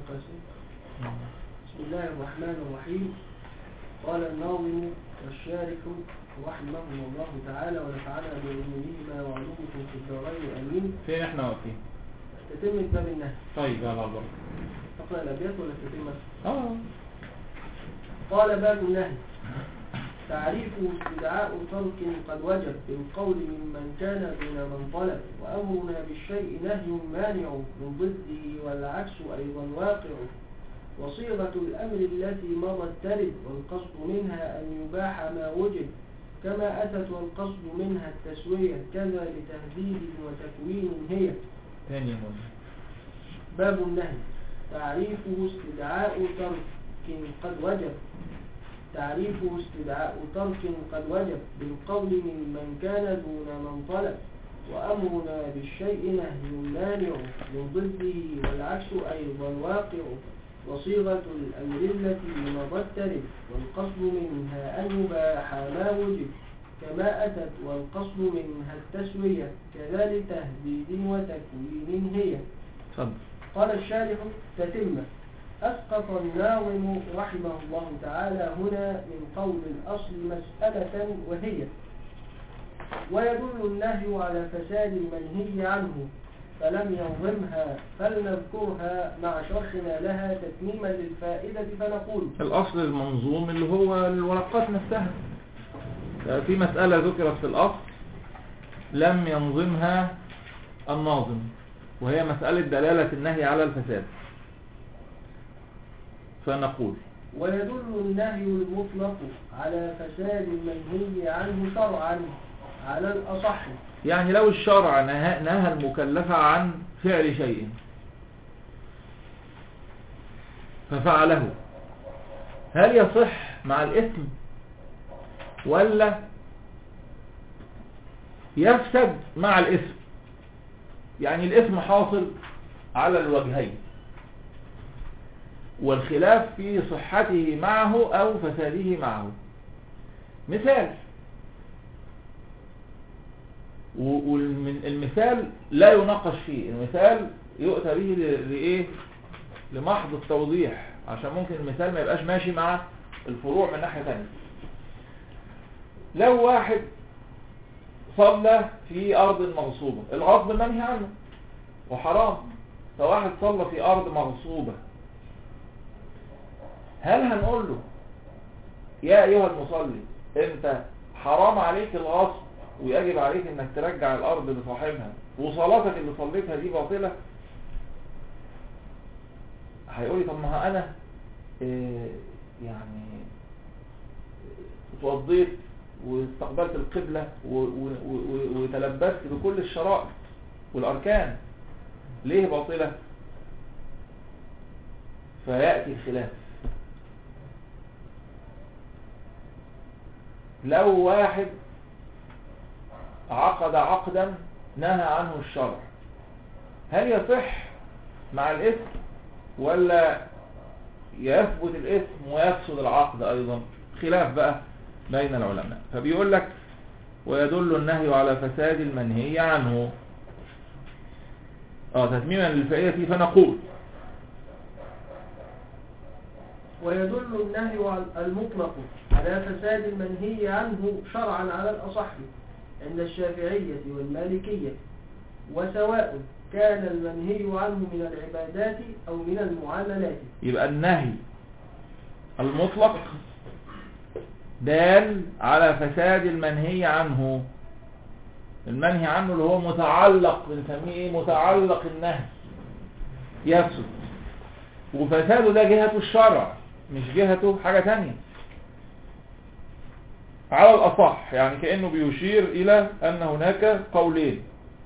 بسم الله الرحمن الرحيم قال الناظم والشارح رحمه الله تعالى ونفعنا بعلومهما وعلومكم في الدارين امين فين احنا واقفين تتم باب النهي طيب يلا البركة تقرا الابيات ولا تتم اه قال باب النهي تعريفه استدعاء ترك قد وجب بالقول ممن كان دون من طلب وأمرنا بالشيء نهي مانع من ضده والعكس أيضا واقع وصيغة الأمر التي مضت ترد والقصد منها أن يباح ما وجب كما أتت والقصد منها التسوية كذا لتهديد وتكوين هي تاني مرة باب النهي تعريفه استدعاء ترك قد وجب تعريفه استدعاء ترك قد وجب بالقول ممن كان دون من طلب وأمرنا بالشيء نهي مانع من ضده والعكس أيضا واقع وصيغة الأمر التي مضت ترد والقصد منها أن يباح ما وجب كما أتت والقصد منها التسوية كذلك تهديد وتكوين هي اتفضل قال الشارح تتمة أسقط الناظم رحمه الله تعالى هنا من قول الأصل مسألة وهي ويدل النهي على فساد المنهي عنه فلم ينظمها فلنذكرها مع شرحنا لها تتميما للفائدة فنقول الأصل المنظوم اللي هو الورقات نفسها في مسألة ذكرت في الأصل لم ينظمها الناظم وهي مسألة دلالة النهي على الفساد فنقول ويدل النهي المطلق على فساد المنهي عنه شرعا على الأصح يعني لو الشرع نهى, نهى المكلف عن فعل شيء ففعله هل يصح مع الاسم ولا يفسد مع الاسم يعني الاسم حاصل على الوجهين والخلاف في صحته معه او فساده معه مثال والمثال لا يناقش فيه المثال يؤتى به لإيه لمحض التوضيح عشان ممكن المثال ما يبقاش ماشي مع الفروع من ناحية تانية لو واحد صلى في أرض مغصوبة الغصب منهي عنه وحرام فواحد صلى في أرض مغصوبة هل هنقول له يا أيها المصلي أنت حرام عليك الغصب ويجب عليك انك ترجع الارض لصاحبها وصلاتك اللي صليتها دي باطلة هيقولي طب ما انا إيه يعني اتوضيت واستقبلت القبلة وتلبست بكل الشرائط والاركان ليه باطلة فيأتي الخلاف لو واحد عقد عقدا نهى عنه الشرع هل يصح مع الاسم ولا يثبت الاسم ويفسد العقد ايضا خلاف بقى بين العلماء فبيقول لك ويدل النهي على فساد المنهي عنه اه تتميما للفائدة فنقول ويدل النهي المطلق على فساد المنهي عنه شرعا على الأصح عند الشافعية والمالكية وسواء كان المنهي عنه من العبادات أو من المعاملات يبقى النهي المطلق دال على فساد المنهي عنه المنهي عنه اللي هو متعلق بنسميه ايه متعلق النهي يفسد وفساده ده جهته الشرع مش جهته حاجة تانية على الأصح يعني كأنه بيشير إلى أن هناك قولين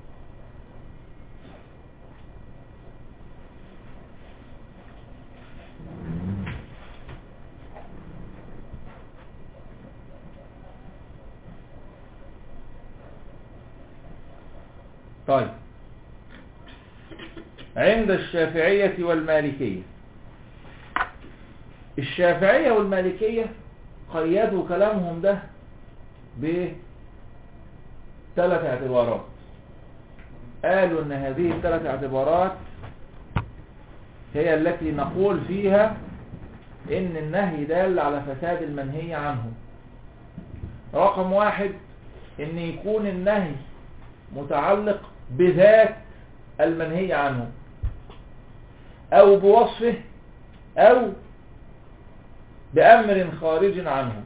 طيب عند الشافعية والمالكية الشافعية والمالكية قيدوا كلامهم ده بثلاث اعتبارات قالوا ان هذه الثلاث اعتبارات هي التي نقول فيها ان النهي دال على فساد المنهي عنه رقم واحد ان يكون النهي متعلق بذات المنهي عنه او بوصفه او بامر خارج عنه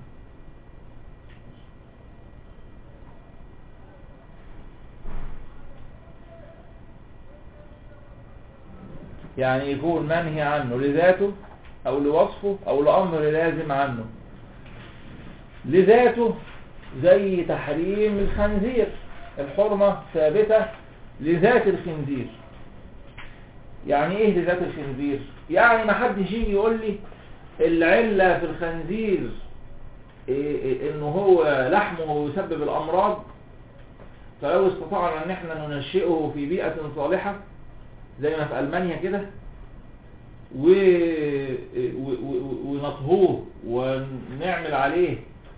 يعني يكون منهي عنه لذاته او لوصفه او لامر لازم عنه لذاته زي تحريم الخنزير الحرمة ثابتة لذات الخنزير يعني ايه لذات الخنزير يعني ما حدش يجي يقول لي العلة في الخنزير إيه إيه انه هو لحمه يسبب الامراض فلو استطعنا ان احنا ننشئه في بيئة صالحة زي ما في المانيا كده و... و... و... ونطهوه ونعمل عليه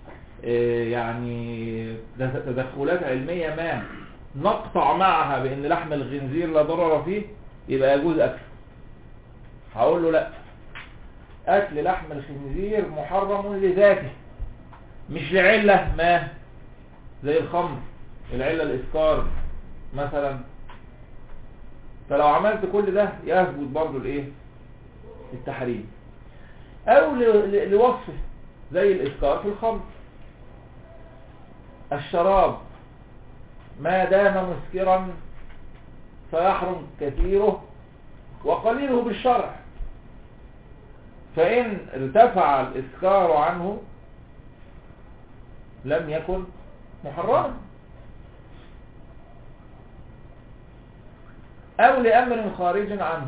يعني تدخلات علمية ما نقطع معها بان لحم الخنزير لا ضرر فيه يبقى يجوز اكله هقول له لا اكل لحم الخنزير محرم لذاته مش لعلة ما زي الخمر العلة الاسكار مثلا فلو عملت كل ده يثبت برضو الايه التحريم او لوصفه زي الاسكار في الخمر الشراب ما دام مسكرا فيحرم كثيره وقليله بالشرع فإن ارتفع الإسكار عنه لم يكن محرما أو لأمر خارج عنه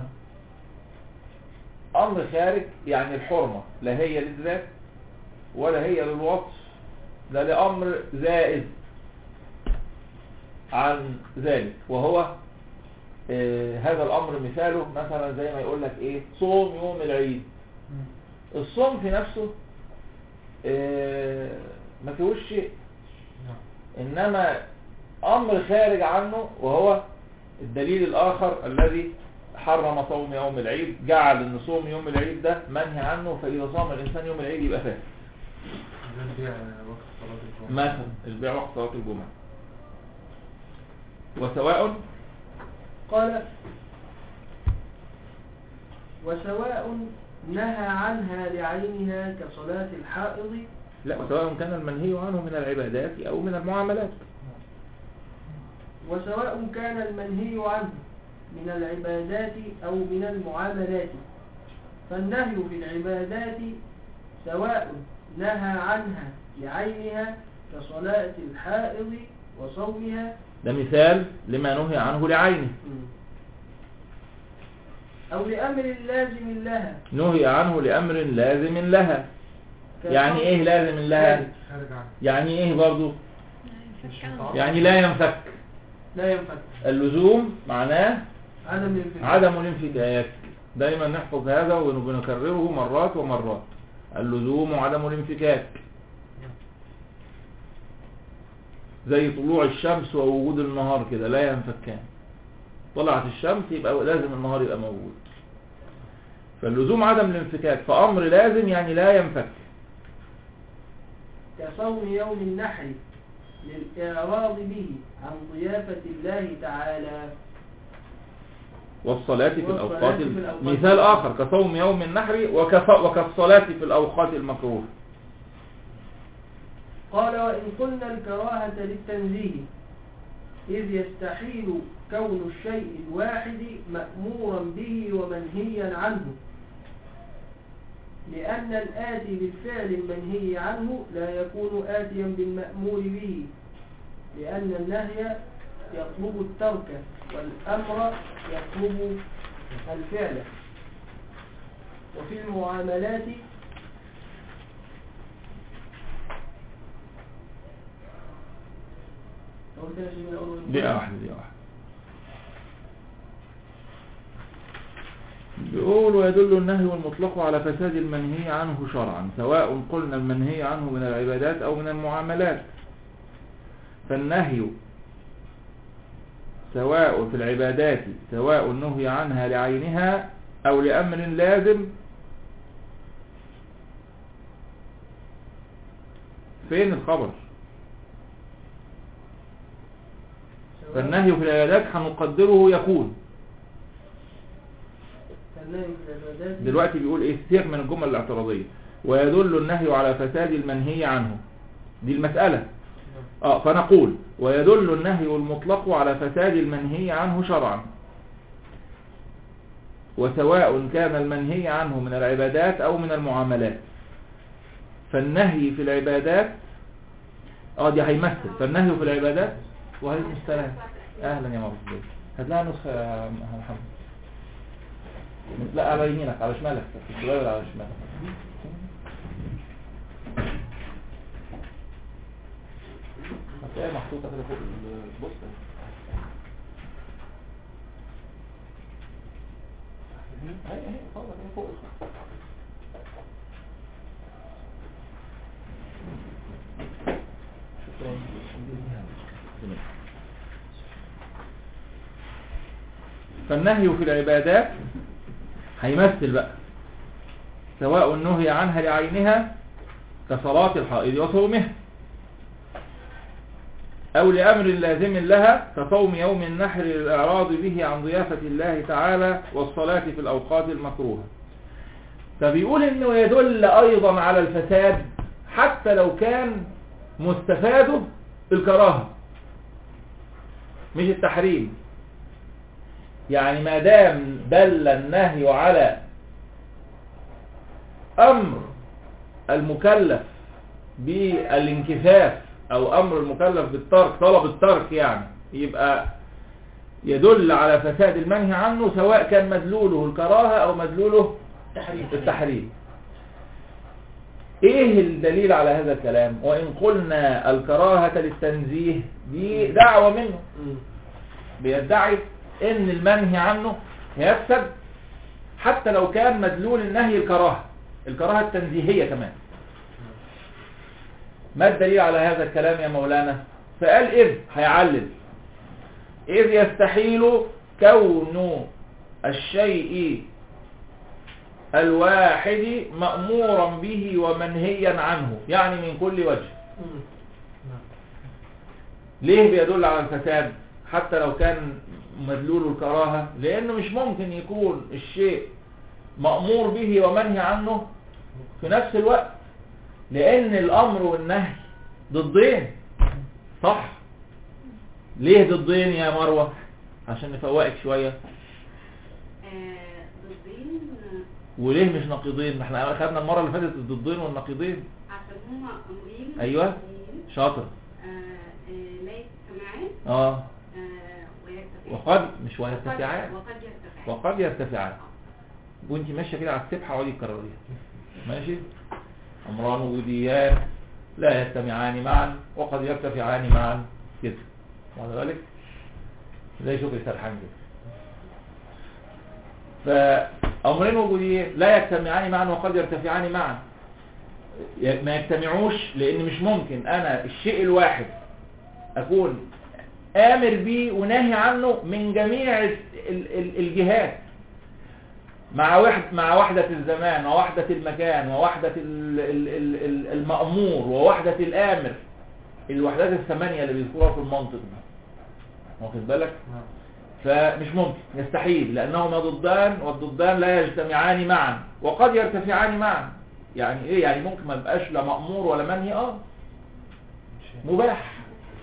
أمر خارج يعني الحرمة لا هي للذات ولا هي للوصف ده لأمر زائد عن ذلك وهو آه هذا الأمر مثاله مثلا زي ما يقول لك إيه صوم يوم العيد الصوم في نفسه آه ما فيهوش شيء إنما أمر خارج عنه وهو الدليل الآخر الذي حرم صوم يوم العيد جعل ان صوم يوم العيد ده منهي عنه فإذا صام الإنسان يوم العيد يبقى فاسد مثلا البيع وقت صلاة الجمعة وسواء قال وسواء نهى عنها لعينها كصلاة الحائض لا سواء كان المنهي عنه من العبادات أو من المعاملات وسواء كان المنهي عنه من العبادات أو من المعاملات فالنهي في العبادات سواء نهى عنها لعينها كصلاة الحائض وصومها ده مثال لما نهي عنه لعينه أو لأمر لازم لها نهي عنه لأمر لازم لها يعني ايه لازم لها يعني ايه برضو يعني لا ينفك لا ينفك اللزوم معناه عدم الانفكاك عدم الانفكاك دايما نحفظ هذا ونكرره مرات ومرات اللزوم عدم الانفكاك زي طلوع الشمس ووجود النهار كده لا ينفكان طلعت الشمس يبقى لازم النهار يبقى موجود فاللزوم عدم الانفكاك فأمر لازم يعني لا ينفك كصوم يوم النحر للإعراض به عن ضيافة الله تعالى والصلاة في والصلاة الأوقات في الم- الأوقات مثال آخر كصوم يوم النحر وكف... وكالصلاة في الأوقات المكروه قال وإن قلنا الكراهة للتنزيه إذ يستحيل كون الشيء الواحد مأمورا به ومنهيا عنه لأن الآتي بالفعل المنهي عنه لا يكون آتيا بالمأمور به لأن النهي يطلب الترك والأمر يطلب الفعل وفي المعاملات أقول كده شيء من أول دقيقة واحدة دقيقة واحدة بيقول ويدل النهي المطلق على فساد المنهي عنه شرعا سواء قلنا المنهي عنه من العبادات أو من المعاملات فالنهي سواء في العبادات سواء نهي عنها لعينها أو لأمر لازم فين الخبر فالنهي في العبادات هنقدره يكون فالنهي في العبادات دلوقتي بيقول ايه سياق من الجمل الاعتراضية ويدل النهي على فساد المنهي عنه دي المسألة اه فنقول ويدل النهي المطلق على فساد المنهي عنه شرعا وسواء كان المنهي عنه من العبادات او من المعاملات فالنهي في العبادات اه دي هيمثل فالنهي في العبادات وعليكم السلام اهلا يا مرحبا هات لها نسخة يا محمد لا على يمينك على شمالك في الدولاب على شمالك هتلاقيها محطوطة كده فوق البوستة اهي اهي خلاص اهي فوق شكرا فالنهي في العبادات هيمثل بقى سواء نهي عنها لعينها كصلاة الحائض وصومها أو لأمر لازم لها كصوم يوم النحر للإعراض به عن ضيافة الله تعالى والصلاة في الأوقات المكروهة فبيقول إنه يدل أيضا على الفساد حتى لو كان مستفاده الكراهة مش التحريم يعني ما دام دل النهي على أمر المكلف بالانكفاف أو أمر المكلف بالترك طلب الترك يعني يبقى يدل على فساد المنهي عنه سواء كان مدلوله الكراهة أو مدلوله تحريم التحريم ايه الدليل على هذا الكلام وان قلنا الكراهة للتنزيه دي دعوة منه مم. بيدعي ان المنهي عنه يفسد حتى لو كان مدلول النهي الكراهة الكراهة التنزيهية كمان ما الدليل على هذا الكلام يا مولانا فقال إذ هيعلل إذ يستحيل كون الشيء الواحد مأمورا به ومنهيا عنه يعني من كل وجه مم. ليه بيدل على الفساد حتى لو كان مدلول الكراهة لأنه مش ممكن يكون الشيء مأمور به ومنهي عنه في نفس الوقت لأن الأمر والنهي ضدين صح ليه ضدين يا مروة عشان نفوقك شوية آه، ضدين آه، وليه مش نقيضين احنا اخدنا المرة اللي فاتت الضدين والنقيضين عشان هما امرين أيوة. متساويين. شاطر آه، آه، لا يجتمعان اه آه، ويرتفعان وقد مش وقد ويرتفعان وقد يرتفعان وقد يرتفعان وانت ماشيه كده على السبحه اقعدي تكرريها ماشي امران وجوديان لا يجتمعان معا وقد يرتفعان معا كده واخد بالك زي شكري سرحان كده فامرين وجوديين لا يجتمعان معا وقد يرتفعان معا ي- ما يجتمعوش لان مش ممكن انا الشيء الواحد اكون امر بيه وناهي عنه من جميع ال- ال- الجهات مع وحد مع وحدة الزمان ووحدة المكان ووحدة ال- ال- ال- ال- المأمور ووحدة الآمر الوحدات الثمانية اللي بيذكروها في المنطق ده واخد بالك فمش ممكن يستحيل لأنهما ضدان والضدان لا يجتمعان معا وقد يرتفعان معا يعني ايه يعني ممكن ما يبقاش لا مأمور ولا منهي اه مباح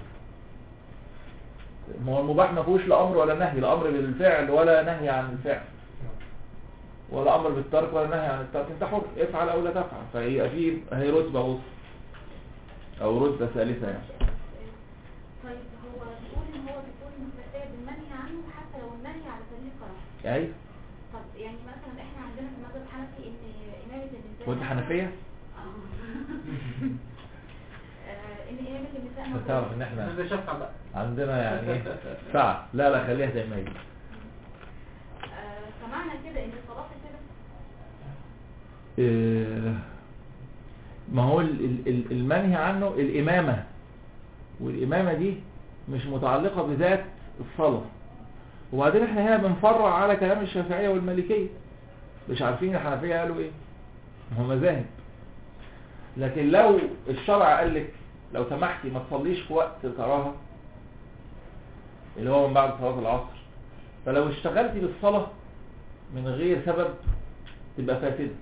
ما هو المباح ما فيهوش لا امر ولا نهي لا امر بالفعل ولا نهي عن الفعل ولا امر بالترك ولا نهي عن الترك انت حر افعل او لا تفعل فهي في هي رتبه وسط او رتبه ثالثه يعني طيب هو بيقول ان هو بيقول ان الفساد المنهي عنه حتى لو النهي على سبيل الكراهه ايوه طب يعني مثلا احنا عندنا في المذهب الحنفي ان امامه النساء وانت حنفيه آه، ان امامه النساء عشان مكروه. تعرف ان احنا ده شفع بقى عندنا يعني ايه ساعه لا لا خليها زي ما هي آه، فمعنى كده ان الصلاه كده إيه، ما هو ال- ال- ال- المنهي عنه الإمامة والإمامة دي مش متعلقة بذات الصلاة وبعدين احنا هنا بنفرع على كلام الشافعية والمالكية مش عارفين الحنفية قالوا ايه هم مذاهب لكن لو الشرع قال لك لو سمحتي ما تصليش في وقت الكراهة اللي هو من بعد صلاة العصر فلو اشتغلتي بالصلاة من غير سبب تبقى فاسدة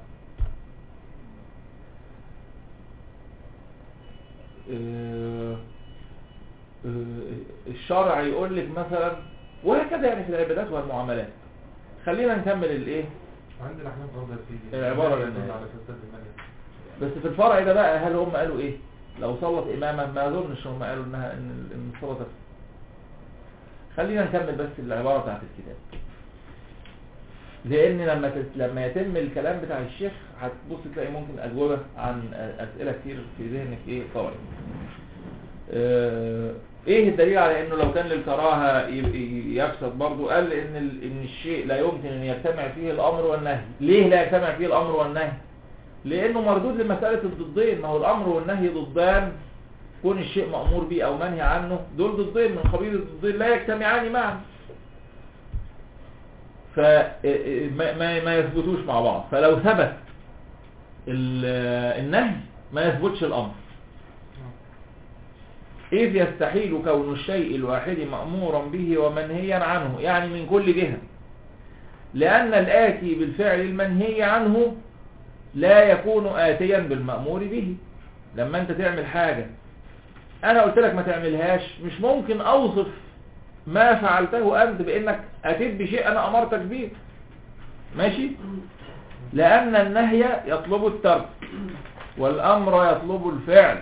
آه، آه، الشرع يقول لك مثلا وهكذا يعني في العبادات والمعاملات خلينا نكمل الايه عند الأحناف برضه يا سيدي العبارة المنهي للنهاية. يدل على فساد المنهي بس في الفرع ده بقى هل هم قالوا ايه لو صلت اماما ما اظنش هم قالوا انها ان ان الصلاه تفسد خلينا نكمل بس العباره بتاعت الكتاب لان لما تت... لما يتم الكلام بتاع الشيخ هتبص تلاقي ممكن اجوبه عن اسئله كتير في ذهنك ايه طبعا آه، ايه الدليل على انه لو كان للكراهه ي- ي- يفسد برضه قال ان ال... ان الشيء لا يمكن ان يجتمع فيه الامر والنهي ليه لا يجتمع فيه الامر والنهي لانه مردود لمسألة الضدين ما هو الامر والنهي ضدان كون الشيء مأمور به او منهي عنه دول ضدين من قبيل الضدين لا يجتمعان معا فما ما ما يثبتوش مع بعض فلو ثبت ال- النهي ما يثبتش الامر إذ يستحيل كون الشيء الواحد مأمورا به ومنهيا عنه يعني من كل جهة لأن الآتي بالفعل المنهي عنه لا يكون آتيا بالمأمور به لما انت تعمل حاجة انا قلت لك ما تعملهاش مش ممكن اوصف ما فعلته انت بانك اتيت بشيء انا امرتك به ماشي لان النهي يطلب الترك والامر يطلب الفعل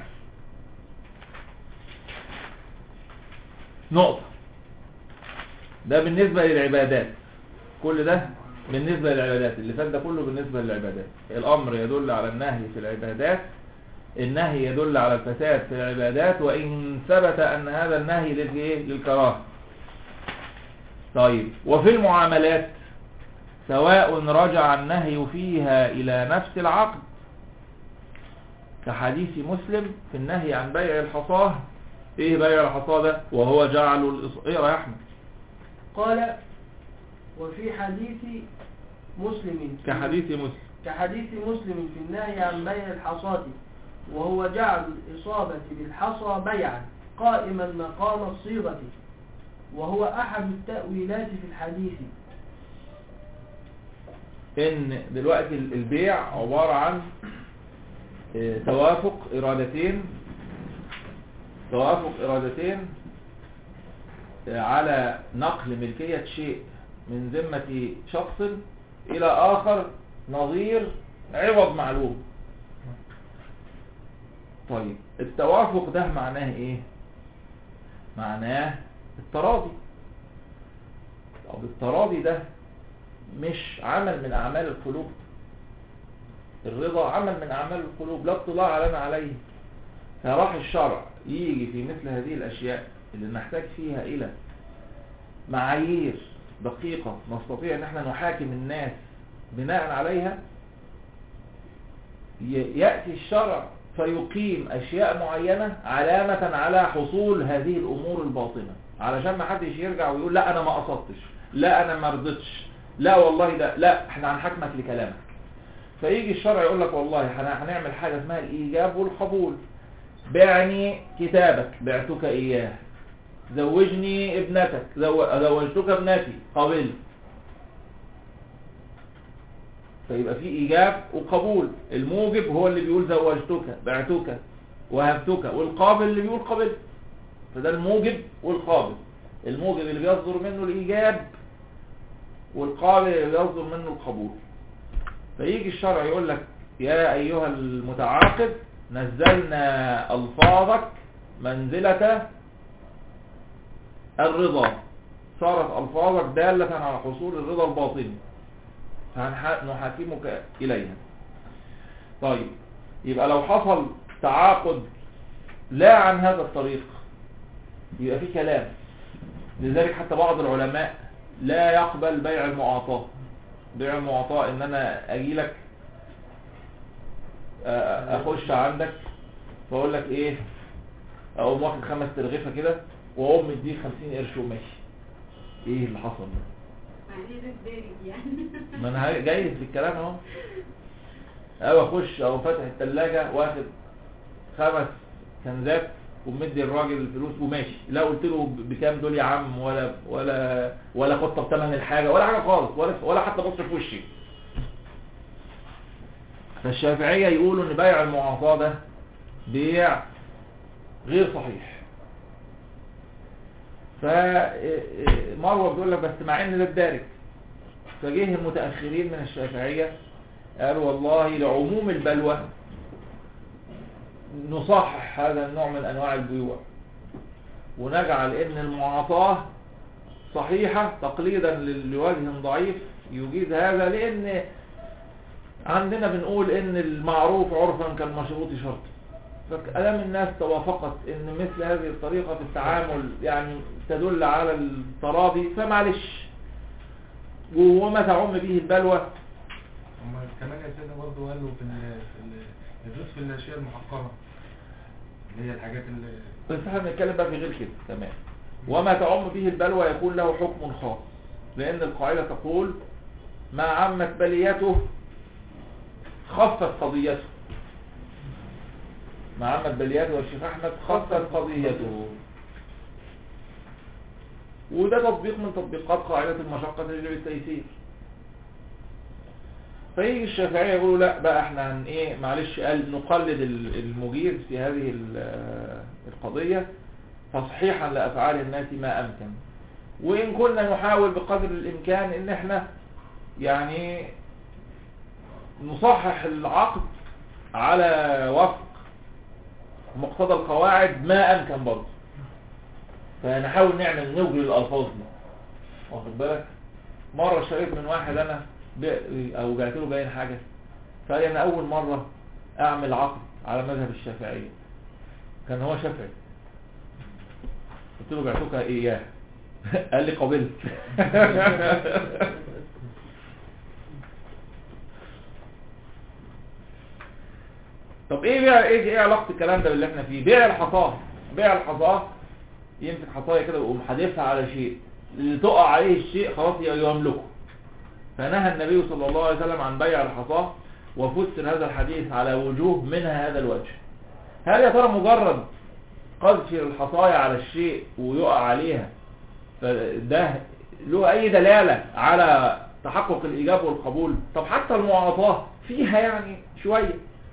نقطة ده بالنسبة للعبادات كل ده بالنسبة للعبادات اللي فات ده كله بالنسبة للعبادات الأمر يدل على النهي في العبادات النهي يدل على الفساد في العبادات وإن ثبت أن هذا النهي للإيه؟ للكراهة طيب وفي المعاملات سواء رجع النهي فيها إلى نفس العقد كحديث مسلم في النهي عن بيع الحصاه ايه بيع الحصاه ده وهو جعل الإص... ايه يا احمد قال وفي حديث مسلم كحديث مسلم كحديث مسلم في النهي عن بيع الحصاة وهو جعل الإصابة بالحصى بيعا قائما مقام الصيغة وهو أحد التأويلات في الحديث ان دلوقتي ال- البيع عبارة عن آه، توافق ارادتين توافق ارادتين آه، على نقل ملكية شيء من ذمة شخص الى اخر نظير عوض معلوم طيب التوافق ده معناه ايه معناه التراضي طب التراضي ده مش عمل من اعمال القلوب الرضا عمل من اعمال القلوب لا اطلاع لنا عليه فراح الشرع يجي في مثل هذه الاشياء اللي نحتاج فيها الى معايير دقيقة نستطيع ان احنا نحاكم الناس بناء عليها ي- يأتي الشرع فيقيم اشياء معينة علامة على حصول هذه الامور الباطنة علشان ما حدش يرجع ويقول لا انا ما قصدتش لا انا ما رضيتش لا والله ده لا احنا هنحاكمك لكلامك فيجي الشرع يقول لك والله هن- هنعمل حاجة اسمها الايجاب والقبول بعني كتابك بعتك اياه زوجني ابنتك زو- زوجتك ابنتي قبلت فيبقى في ايجاب وقبول الموجب هو اللي بيقول زوجتك بعتك وهبتك والقابل اللي بيقول قبلت فده الموجب والقابل الموجب اللي بيصدر منه الايجاب والقابل اللي بيصدر منه القبول فيجي الشرع يقول لك يا ايها المتعاقد نزلنا الفاظك منزلة الرضا صارت الفاظك دالة على حصول الرضا الباطني فنحاكمك إليها طيب يبقى لو حصل تعاقد لا عن هذا الطريق يبقى في كلام لذلك حتى بعض العلماء لا يقبل بيع المعاطاة بيع المعاطاة ان انا اجي لك اخش عندك فاقول لك ايه اقوم واخد خمس ترغيفة كده واقوم مديك خمسين قرش وماشي ايه اللي حصل ده يعني ده الدارج يعني ما انا جاي في الكلام اهو او اخش او فاتح الثلاجه واخد خمس كنزات ومدي الراجل الفلوس وماشي لا قلت له ب- بكام دول يا عم ولا ولا ولا خطه بثمن الحاجه ولا حاجه خالص ولا ولا حتى بص في وشي فالشافعيه يقولوا ان بيع المعاصاه ده بيع غير صحيح فمروه بتقول لك بس مع ان ده الدارج فجه المتأخرين من الشافعية قالوا والله لعموم البلوى نصحح هذا النوع من أنواع البيوع ونجعل ان المعاطاة صحيحة تقليدا ل- لوجه ضعيف يجيز هذا لان عندنا بنقول ان المعروف عرفا كالمشروط شرط فألم الناس توافقت ان مثل هذه الطريقة في التعامل يعني تدل على التراضي فمعلش وما تعم به البلوى هم كمان يا سيدنا برضه قالوا في ال- في ال- يجوز في الاشياء المحقره اللي هي الحاجات اللي بس احنا بنتكلم بقى في غير كده تمام وما تعم به البلوى يكون له حكم خاص لان القاعدة تقول ما عمت بليته خفت قضيته ما عمت بليته والشيخ احمد خفت قضيته وده تطبيق من تطبيقات قاعدة المشقة تجري التيسير فيجي الشافعية يقولوا لا بقى احنا هن ايه معلش قال نقلد ال- المجير في هذه ال- القضية تصحيحا لأفعال الناس ما أمكن وإن كنا نحاول بقدر الإمكان إن احنا يعني نصحح العقد على وفق مقتضى القواعد ما أمكن برضه فنحاول نعمل نوجه الألفاظ دي واخد بالك مرة شريت من واحد أنا ب- أو بعت له باين حاجة فقال لي أنا أول مرة أعمل عقد على مذهب الشافعية كان هو شافعي قلت له بعتك إياه قال لي قبلت طب ايه بقى ايه ايه علاقه الكلام ده باللي احنا فيه بيع الحصاه بيع الحصاه يمسك حصايه كده ويقوم حادفها على شيء اللي تقع عليه الشيء خلاص يملكه فنهى النبي صلى الله عليه وسلم عن بيع الحصاه وفسر هذا الحديث على وجوه منها هذا الوجه هل يا ترى مجرد قذف الحصايا على الشيء ويقع عليها فده له اي دلالة على تحقق الايجاب والقبول طب حتى المعاطاة فيها يعني شوية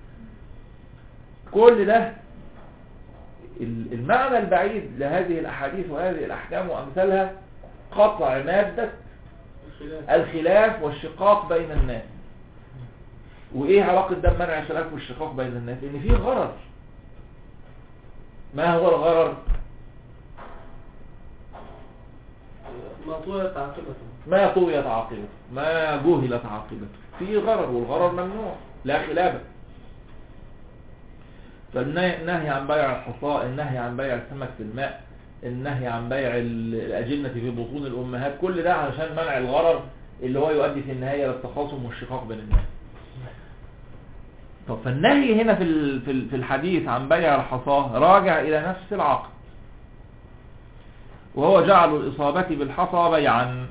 كل ده ال- المعنى البعيد لهذه الاحاديث وهذه الاحكام وامثالها قطع مادة الخلاف الخلاف والشقاق بين الناس وايه علاقة ده بمنع الخلاف والشقاق بين الناس ان في غرر ما هو الغرر ما طولت عاقبته ما طويت عاقبته ما جهلت عاقبته في غرر والغرر ممنوع لا خلاف فالنهي عن بيع الحصاء النهي عن بيع السمك في الماء النهي عن بيع ال- الأجنة في بطون الأمهات كل ده علشان منع الغرر اللي هو يؤدي في النهاية للتخاصم والشقاق بين الناس طب فالنهي هنا في ال- في ال- في الحديث عن بيع الحصاة راجع إلى نفس العقد وهو جعل الإصابة بالحصى بيعا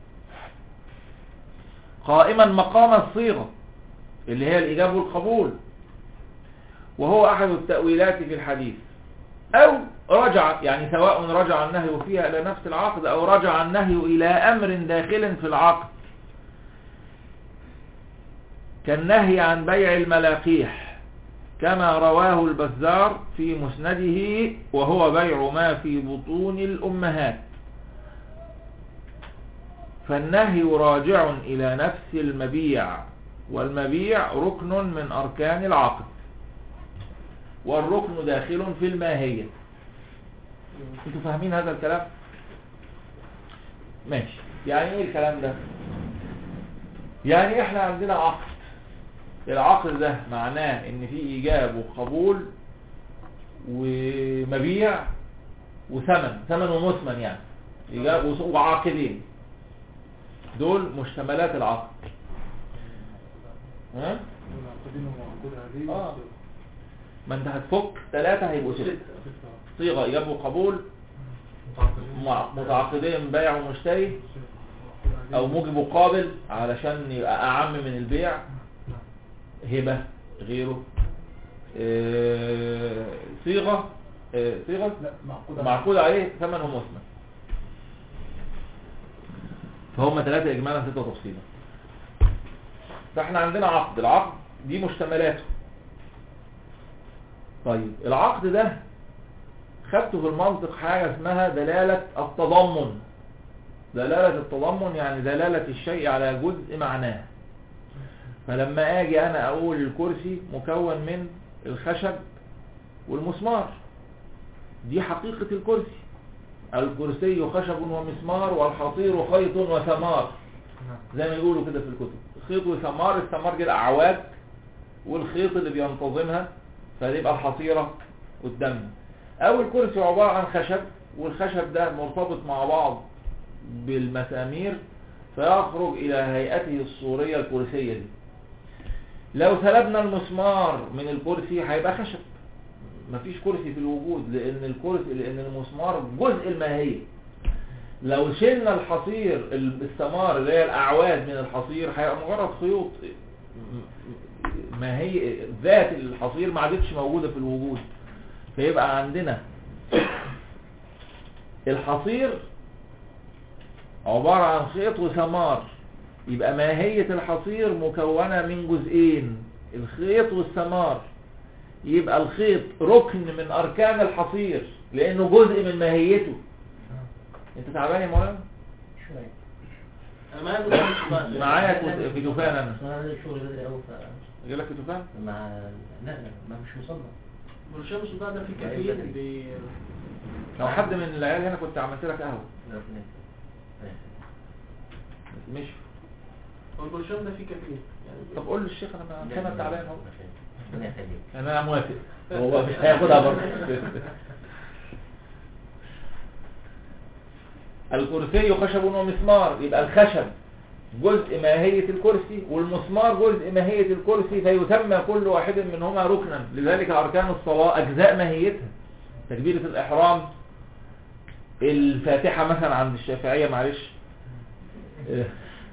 قائما مقام الصيغة اللي هي الإجابة والقبول وهو أحد التأويلات في الحديث أو رجع يعني سواء رجع النهي فيها إلى نفس العقد أو رجع النهي إلى أمر داخل في العقد كالنهي عن بيع الملاقيح كما رواه البزار في مسنده وهو بيع ما في بطون الأمهات فالنهي راجع إلى نفس المبيع والمبيع ركن من أركان العقد والركن داخل في الماهية انتوا فاهمين هذا الكلام ماشي يعني ايه الكلام ده يعني احنا عندنا عقد العقد ده معناه ان في ايجاب وقبول ومبيع وثمن ثمن ومثمن يعني ايجاب وس- وعاقدين دول مشتملات العقد ها آه. ما انت هتفك ثلاثة هيبقوا ستة صيغة ايجاب وقبول مع- متعاقدين بيع ومشتري او موجب مقابل علشان يبقى اعم من البيع هبة غيره آه، صيغة آه، صيغة لا معقود معقود عليه ثمن ومثمن فهم ثلاثة إجمالا ستة تفصيلا فاحنا عندنا عقد العقد دي مشتملاته طيب العقد ده خدته في المنطق حاجة اسمها دلالة التضمن دلالة التضمن يعني دلالة الشيء على جزء معناه فلما اجي انا اقول الكرسي مكون من الخشب والمسمار دي حقيقة الكرسي الكرسي خشب ومسمار والحصير خيط وثمار نعم زي ما يقولوا كده في الكتب خيط وثمار الثمار دي الاعواد والخيط اللي بينتظمها فيبقى الحصيرة قدامنا او الكرسي عبارة عن خشب والخشب ده مرتبط مع بعض بالمسامير فيخرج الى هيئته الصورية الكرسية دي لو سلبنا المسمار من الكرسي هيبقى خشب مفيش كرسي في الوجود لان الكرسي لان المسمار جزء الماهية لو شلنا الحصير الثمار اللي هي الاعواد من الحصير هيبقى مجرد خيوط ما هي ذات الحصير ما عادتش موجودة في الوجود فيبقى عندنا الحصير عبارة عن خيط وثمار يبقى ماهية الحصير مكونة من جزئين الخيط والثمار يبقى الخيط ركن من أركان الحصير لأنه جزء من ماهيته انت تعبان يا مولانا شوية انا معايا بس مش بقى. معايا كت- في دفان انا أصل أنا الشغل بدري أوي ف اجيب لك كتفان مع لا لا ما مش مصنع برشام الصداع ده فيه كافيين بي... لو حد من العيال هنا كنت عملت لك قهوة لا ربنا يكرمك. بس مش هو البرشام ده فيه كافيين يعني طب قول للشيخ انا لا، انا لا، تعبان اهو ربنا يخليك انا موافق هو مش هياخدها برضه الكرسي خشب ومسمار يبقى الخشب جزء ماهية الكرسي والمسمار جزء ماهية الكرسي فيسمى كل واحد منهما ركنا لذلك أركان الصلاة أجزاء ماهيتها تكبيرة الإحرام الفاتحة مثلا عند الشافعية معلش ال-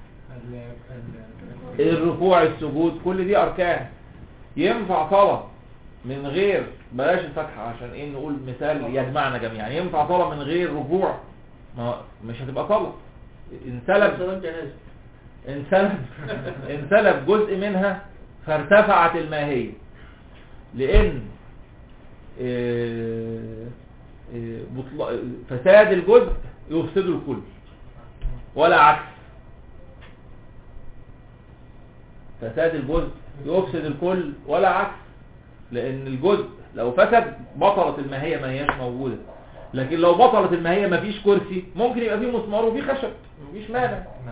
ال- الركوع السجود كل دي أركان ينفع صلاة من غير بلاش الفتحة عشان ايه نقول مثال يجمعنا جميعا ينفع صلاة من غير ركوع ما مش هتبقى صلاة انسلب سلام جنازة انسلب انسلب جزء منها فارتفعت الماهية لان آه، آه، بطل- فساد الجزء يفسد الكل ولا عكس فساد الجزء يفسد الكل ولا عكس لان الجزء لو فسد بطلت الماهية ما هياش موجودة لكن لو بطلت الماهية ما فيش كرسي ممكن يبقى فيه مسمار وفيه خشب مفيش مانع نعم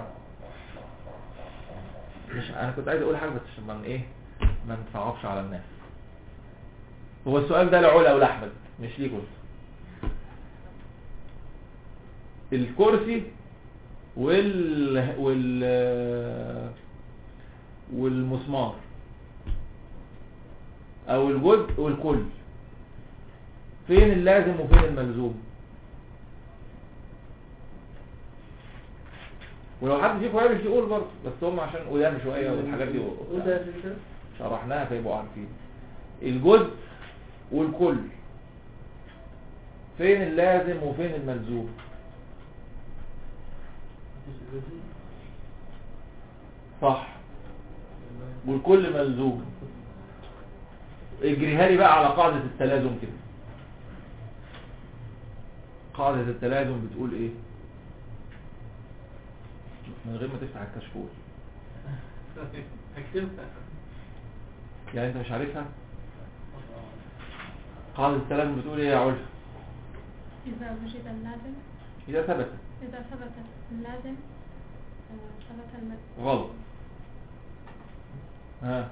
مش انا كنت عايز اقول حاجه بس عشان ما ايه ما نصعبش على الناس هو السؤال ده لعلا ولاحمد مش ليك انت الكرسي وال وال والمسمار او الجزء والكل فين اللازم وفين الملزوم ولو حد فيكم عارف يقول برضه بس هم عشان قدام شويه والحاجات دي وانت يا سيدي كده شرحناها فيبقوا عارفين الجزء والكل فين اللازم وفين الملزوم صح والكل ملزوم اجريها لي بقى على قاعدة التلازم كده قاعدة التلازم بتقول ايه من غير ما تفتح الكشكول هكتبها يعني انت مش عارفها قاعدة التلازم بتقول ايه يا علف إذا وجد اللازم اذا ثبت إذا ثبت اللازم آه، ثبت المد غلط ها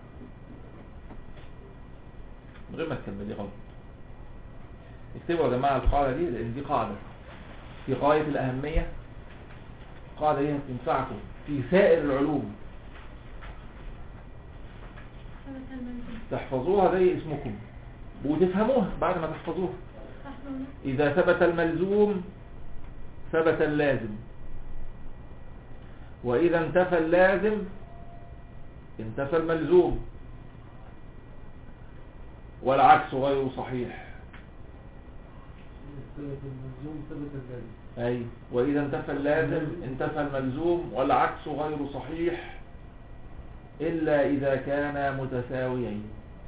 من غير ما تكملي غلط اكتبوا يا جماعة القاعدة دي لان دي قاعدة في غاية الأهمية القاعدة دي هتنفعكم في سائر العلوم ثبت الملزم تحفظوها زي اسمكم وتفهموها بعد ما تحفظوها أصل إذا ثبت الملزوم ثبت اللازم وإذا انتفى اللازم انتفى الملزوم والعكس غير صحيح ثبت الملزوم ثبت اللازم أي وإذا انتفى اللازم انتفى الملزوم والعكس غير صحيح إلا إذا كانا متساويين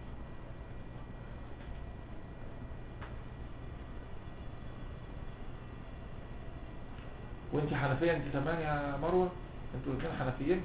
وانت حنفية انت كمان يا مروة انتوا الاثنين حنفيين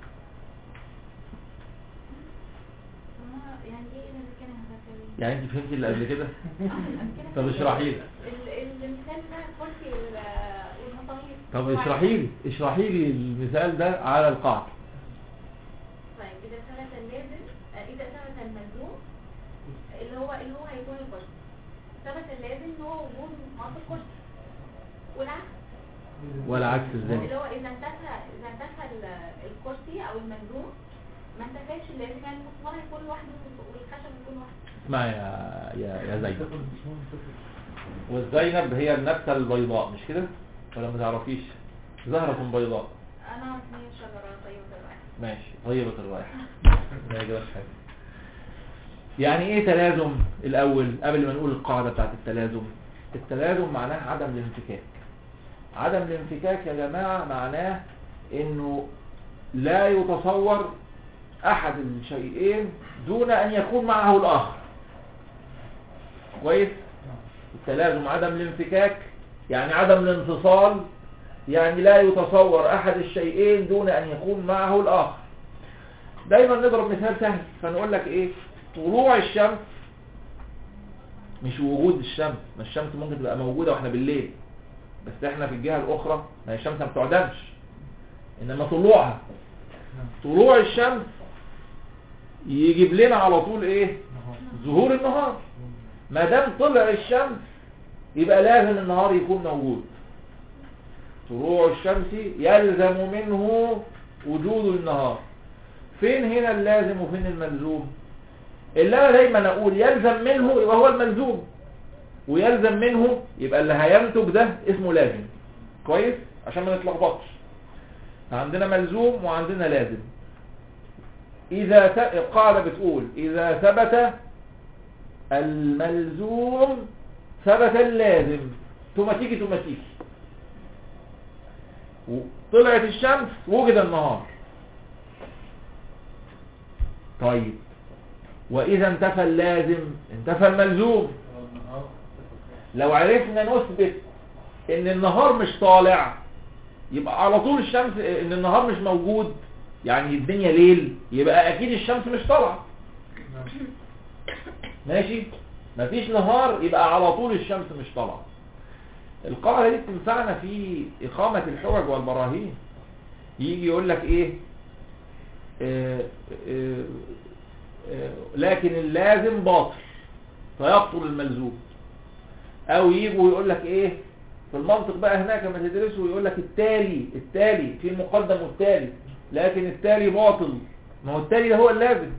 ما- يعني ايه اللي كان هتساوي يعني انت فهمتي اللي قبل كده طب اشرحي لي ال- ال- المثال ده كرسي وال- والمصامير طب اشرحي لي اشرحي لي المثال ده على القاعدة طيب اذا ثبت اللازم آه، اذا ثبت الملزوم اللي هو اللي هو هيكون الكرسي ثبت اللازم ان هو وجود مقاس الكرسي والعكس والعكس ازاي اللي هو اذا انتفى اذا انتفى ال- الكرسي او الملزوم ما انتفاش اللازم يعني المسمار هيكون لوحده والخشب هيكون لوحده اسمعي يا يا يا زينب والزينب هي النبتة البيضاء مش كده ولا ما تعرفيش زهرة بيضاء انا اثنين شجره طيبه الرائحه ماشي طيبة الرائحة ما يجراش حاجة يعني ايه تلازم الاول قبل ما نقول القاعدة بتاعت التلازم التلازم معناه عدم الانفكاك عدم الانفكاك يا جماعة معناه انه لا يتصور احد الشيئين دون ان يكون معه الاخر كويس التلازم عدم الانفكاك يعني عدم الانفصال يعني لا يتصور احد الشيئين دون ان يكون معه الاخر دايما نضرب مثال سهل فنقول لك ايه طلوع الشمس مش وجود الشمس ما الشمس ممكن تبقى موجودة واحنا بالليل بس احنا في الجهة الاخرى ما هي الشمس ما بتعدمش انما طلوعها طلوع الشمس يجيب لنا على طول ايه ظهور النهار ما دام طلع الشمس يبقى لازم النهار يكون موجود طلوع الشمس يلزم منه وجود النهار فين هنا اللازم وفين الملزوم اللي انا دايما اقول يلزم منه يبقى هو الملزوم ويلزم منه يبقى اللي هينتج ده اسمه لازم كويس عشان ما نتلخبطش عندنا ملزوم وعندنا لازم اذا ت... القاعده بتقول اذا ثبت الملزوم ثبت اللازم ثم تيجي ثم تيجي طلعت الشمس وجد النهار طيب واذا انتفى اللازم انتفى الملزوم لو عرفنا نثبت ان النهار مش طالع يبقى على طول الشمس ان النهار مش موجود يعني الدنيا ليل يبقى اكيد الشمس مش طالعه ماشي مفيش نهار يبقى على طول الشمس مش طالعه القاعده دي بتنفعنا في اقامه الحجج والبراهين يجي يقول لك ايه آه آه آه لكن اللازم باطل فيبطل الملزوم او يجوا يقول لك ايه في المنطق بقى هناك لما تدرسه يقول لك التالي التالي في المقدم والتالي لكن التالي باطل ما هو التالي ده هو اللازم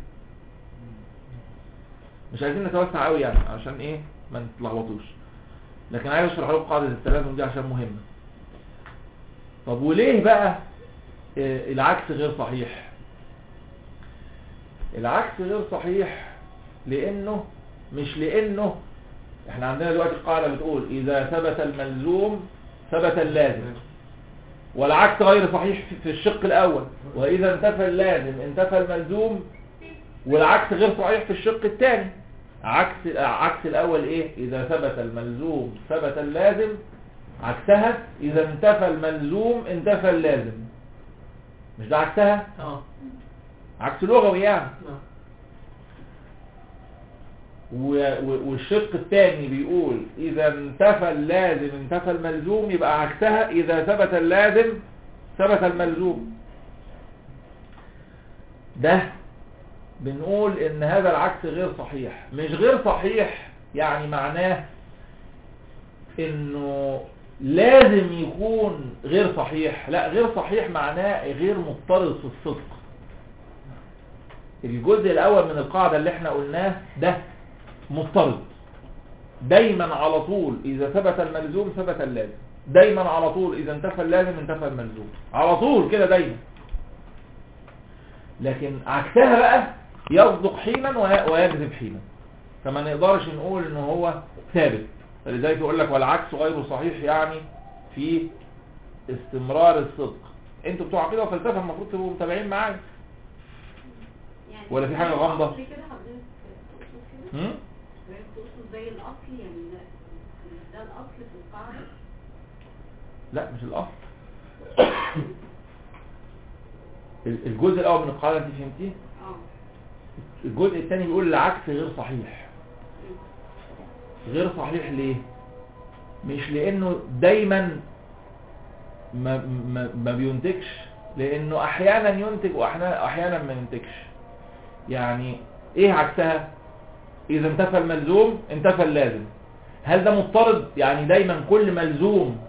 مش عايزين نتوسع قوي يعني عشان ايه ما نتلخبطوش لكن عايز اشرح لكم قاعده التلازم دي عشان مهمه طب وليه بقى آه العكس غير صحيح العكس غير صحيح لانه مش لانه احنا عندنا دلوقتي القاعده بتقول اذا ثبت الملزوم ثبت اللازم والعكس غير صحيح في الشق الاول واذا انتفى اللازم انتفى الملزوم والعكس غير صحيح في الشق الثاني عكس عكس الاول ايه اذا ثبت الملزوم ثبت اللازم عكسها اذا انتفى الملزوم انتفى اللازم مش ده عكسها اه عكس لغوي يعني نعم والشق الثاني بيقول اذا انتفى اللازم انتفى الملزوم يبقى عكسها اذا ثبت اللازم ثبت الملزوم ده بنقول ان هذا العكس غير صحيح مش غير صحيح يعني معناه انه لازم يكون غير صحيح لا غير صحيح معناه غير مضطرد في الصدق الجزء الاول من القاعدة اللي احنا قلناه ده مضطرد دايما على طول اذا ثبت الملزوم ثبت اللازم دايما على طول اذا انتفى اللازم انتفى الملزوم على طول كده دايما لكن عكسها بقى يصدق حينا وي- ويكذب حينا فما نقدرش نقول ان هو ثابت فلذلك يقول لك والعكس غير صحيح يعني في استمرار الصدق انتوا بتوع عقيده وفلسفه المفروض تبقوا متابعين معايا يعني ولا في حاجة زي غامضة؟ الأصل كده حضرتك تقصد كده هم؟ حضرتك تقصد زي الأصل يعني ده ده الأصل في القاعدة لا مش الاصل ال- الجزء الاول من القاعده انت فهمتيه اه الجزء الثاني بيقول العكس غير صحيح مم. غير صحيح ليه مش لانه دايما ما, ما, ما بينتجش لانه احيانا ينتج واحيانا احيانا ما ينتجش يعني ايه عكسها اذا انتفى الملزوم انتفى اللازم هل ده مضطرد يعني دايما كل ملزوم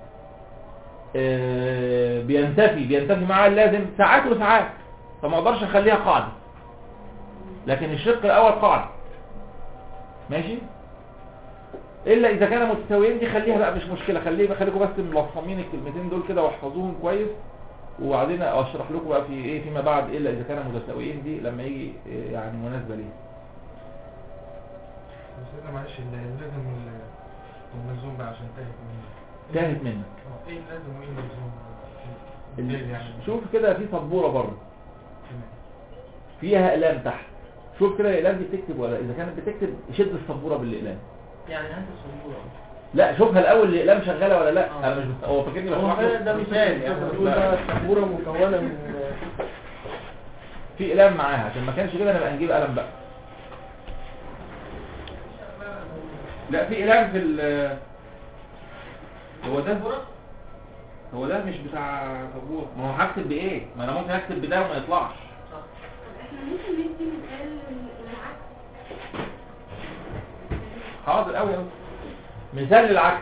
آه، بينتفي بينتفي معاه اللازم ساعات وساعات فما اقدرش اخليها قاعده لكن الشق الاول قاعده ماشي الا اذا كانوا متساويين دي خليها بقى مش مشكله خليه خليكم بس ملصمين الكلمتين دول كده واحفظوهم كويس وبعدين اشرح لكم بقى في ايه فيما بعد الا اذا كانوا متساويين دي لما يجي إيه يعني مناسبه ليه سيدنا معلش ال- لازم وال- والملزوم بقى عشان تاهت مني تاهت منك اه، ايه اللازم وايه الملزوم ال- بالليل يعني شوف كده في سبوره بره تمام. فيها اقلام تحت شوف كده الاقلام دي بتكتب ولا اذا كانت بتكتب شد السبوره بالاقلام يعني هات الصبورة لا شوفها الاول الاقلام شغاله ولا لا آه. انا مش بس... هو فاكرني هو بشرح فعلا له ده مثال يعني بنقول لا. بقى الصبورة مكونة من في اقلام معاها عشان ما كانش كده نبقى نجيب قلم بقى لا في اقلام في ال هو ده هو ده مش بتاع سبوره ما هو هكتب بايه ما انا ممكن اكتب بده وما يطلعش طب احنا ممكن ندي مثال للعكس حاضر قوي قوي مثال للعكس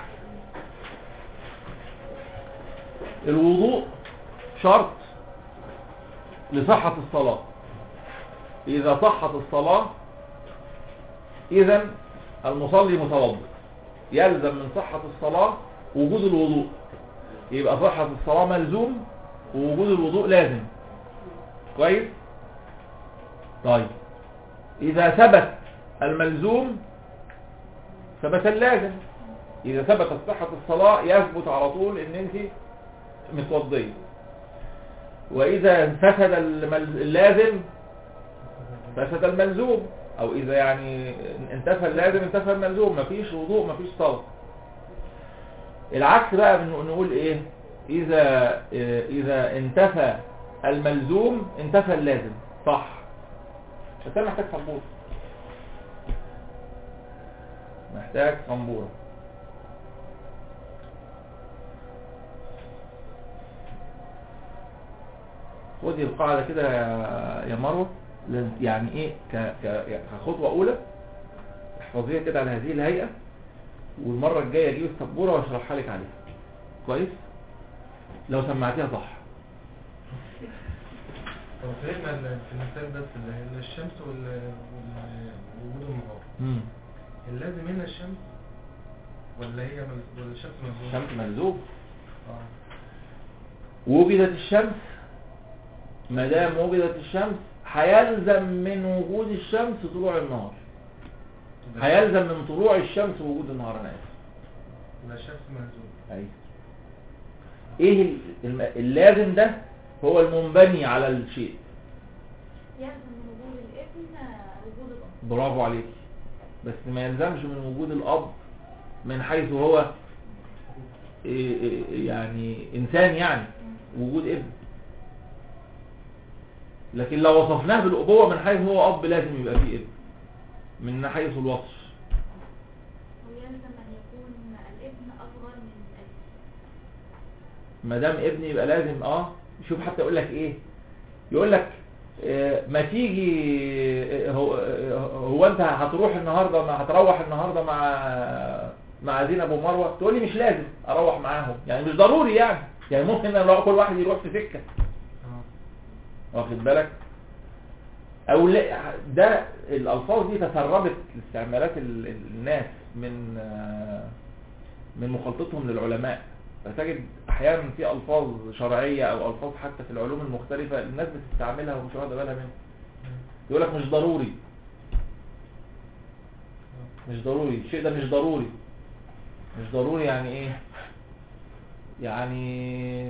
الوضوء شرط لصحة الصلاة إذا صحت الصلاة إذا المصلي متوضئ يلزم من صحة الصلاة وجود الوضوء يبقى صحة الصلاة ملزوم ووجود الوضوء لازم كويس طيب إذا ثبت الملزوم ثبت اللازم إذا ثبتت صحة الصلاة يثبت على طول إن أنت متوضية وإذا فسد المل- اللازم فسد الملزوم أو إذا يعني انتفى اللازم انتفى الملزوم مفيش وضوء مفيش صلاة العكس بقى بن- نقول إيه إذا إذا انتفى الملزوم انتفى اللازم صح بس أنا محتاج سبورة محتاج سبورة خدي القاعدة كده يا- يا مروة لازم- يعني ايه ك- ك- يعني كخطوة اولى احفظيها كده على هذه الهيئة والمرة الجاية اجيب السبورة واشرحها لك عليها كويس لو سمعتيها صح طب فهمنا ال- في المثال بس اللي هي الشمس وال- وال- ووجود النهار مم. اللازم هنا الشمس ولا هي مل- ولا الشمس ملزوم؟ الشمس ملزوم اه وجدت الشمس ما دام وجدت الشمس هيلزم من وجود الشمس طلوع النهار يبقى هيلزم من طلوع الشمس وجود النهار انا اسف يبقى الشمس ملزوم ايوه ايه ال- الم- اللازم ده هو المنبني على الشيء يلزم من وجود الابن وجود الأب برافو عليك بس ما يلزمش من وجود الاب من حيث هو إيه إيه يعني انسان يعني وجود ابن لكن لو وصفناه بالابوه من حيث هو اب لازم يبقى فيه ابن من حيث الوصف ويلزم أن يكون الابن أصغر من الأب ما دام ابن يبقى لازم اه شوف حتى يقول لك ايه يقول لك آه، ما تيجي آه، هو آه، هو انت هتروح النهارده ما هتروح النهارده مع مع زينب ومروه تقول لي مش لازم اروح معاهم يعني مش ضروري يعني يعني ممكن لو كل واحد يروح في سكه اه واخد بالك او لا ده الالفاظ دي تسربت لاستعمالات ال- ال- الناس من آه، من مخالطتهم للعلماء فتجد احيانا في الفاظ شرعية او الفاظ حتى في العلوم المختلفة الناس بتستعملها ومش واخده بالها منها يقول لك مش ضروري مش ضروري الشيء ده مش ضروري مش ضروري يعني ايه يعني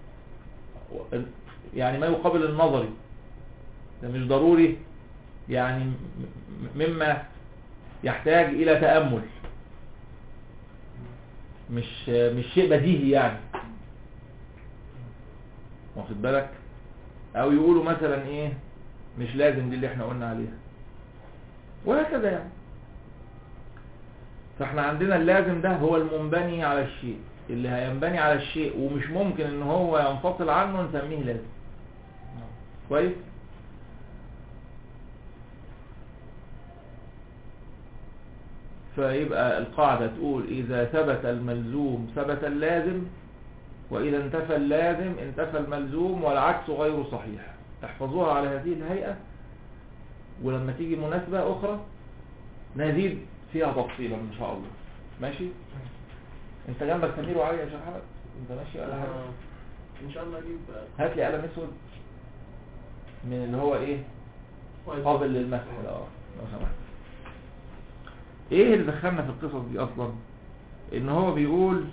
يعني ما يقابل النظري ده مش ضروري يعني م- م- مما يحتاج الى تأمل مش مش شيء بديهي يعني واخد بالك او يقولوا مثلا ايه مش لازم دي اللي احنا قلنا عليها وهكذا يعني فاحنا عندنا اللازم ده هو المنبني على الشيء اللي هينبني على الشيء ومش ممكن ان هو ينفصل عنه نسميه لازم كويس فيبقى القاعدة تقول إذا ثبت الملزوم ثبت اللازم وإذا انتفى اللازم انتفى الملزوم والعكس غير صحيح احفظوها على هذه الهيئة ولما تيجي مناسبة أخرى نزيد فيها تفصيلا إن شاء الله ماشي انت جنبك سمير وعلي يا شيخ حمد انت ماشي ولا حاجة آه، ان شاء الله اجيب هات لي قلم اسود من اللي هو ايه كويس. قابل للمسح ده اه لو سمحت ايه اللي دخلنا في القصص دي اصلا ان هو بيقول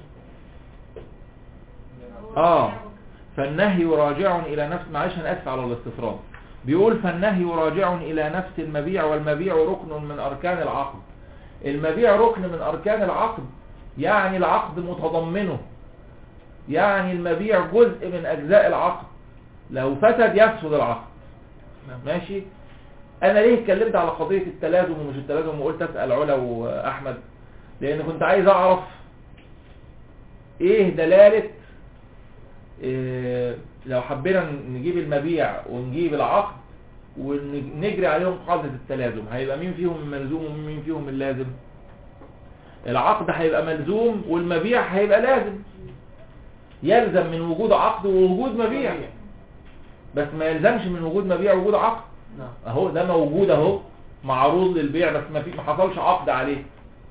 اه فالنهي راجع الى نفس معلش انا اسف على الاستفراغ بيقول فالنهي راجع الى نفس المبيع والمبيع ركن من اركان العقد المبيع ركن من اركان العقد يعني العقد متضمنه يعني المبيع جزء من اجزاء العقد لو فسد يفسد العقد نعم. ماشي انا ليه اتكلمت على قضية التلازم ومش التلازم وقلت اسأل علا واحمد لان كنت عايز اعرف ايه دلالة إيه لو حبينا نجيب المبيع ونجيب العقد ونجري عليهم قاعدة التلازم هيبقى مين فيهم الملزوم ومين فيهم اللازم العقد هيبقى ملزوم والمبيع هيبقى لازم يلزم من وجود عقد ووجود مبيع بس ما يلزمش من وجود مبيع وجود عقد نعم اهو ده موجود اهو معروض للبيع بس ما في ما حصلش عقد عليه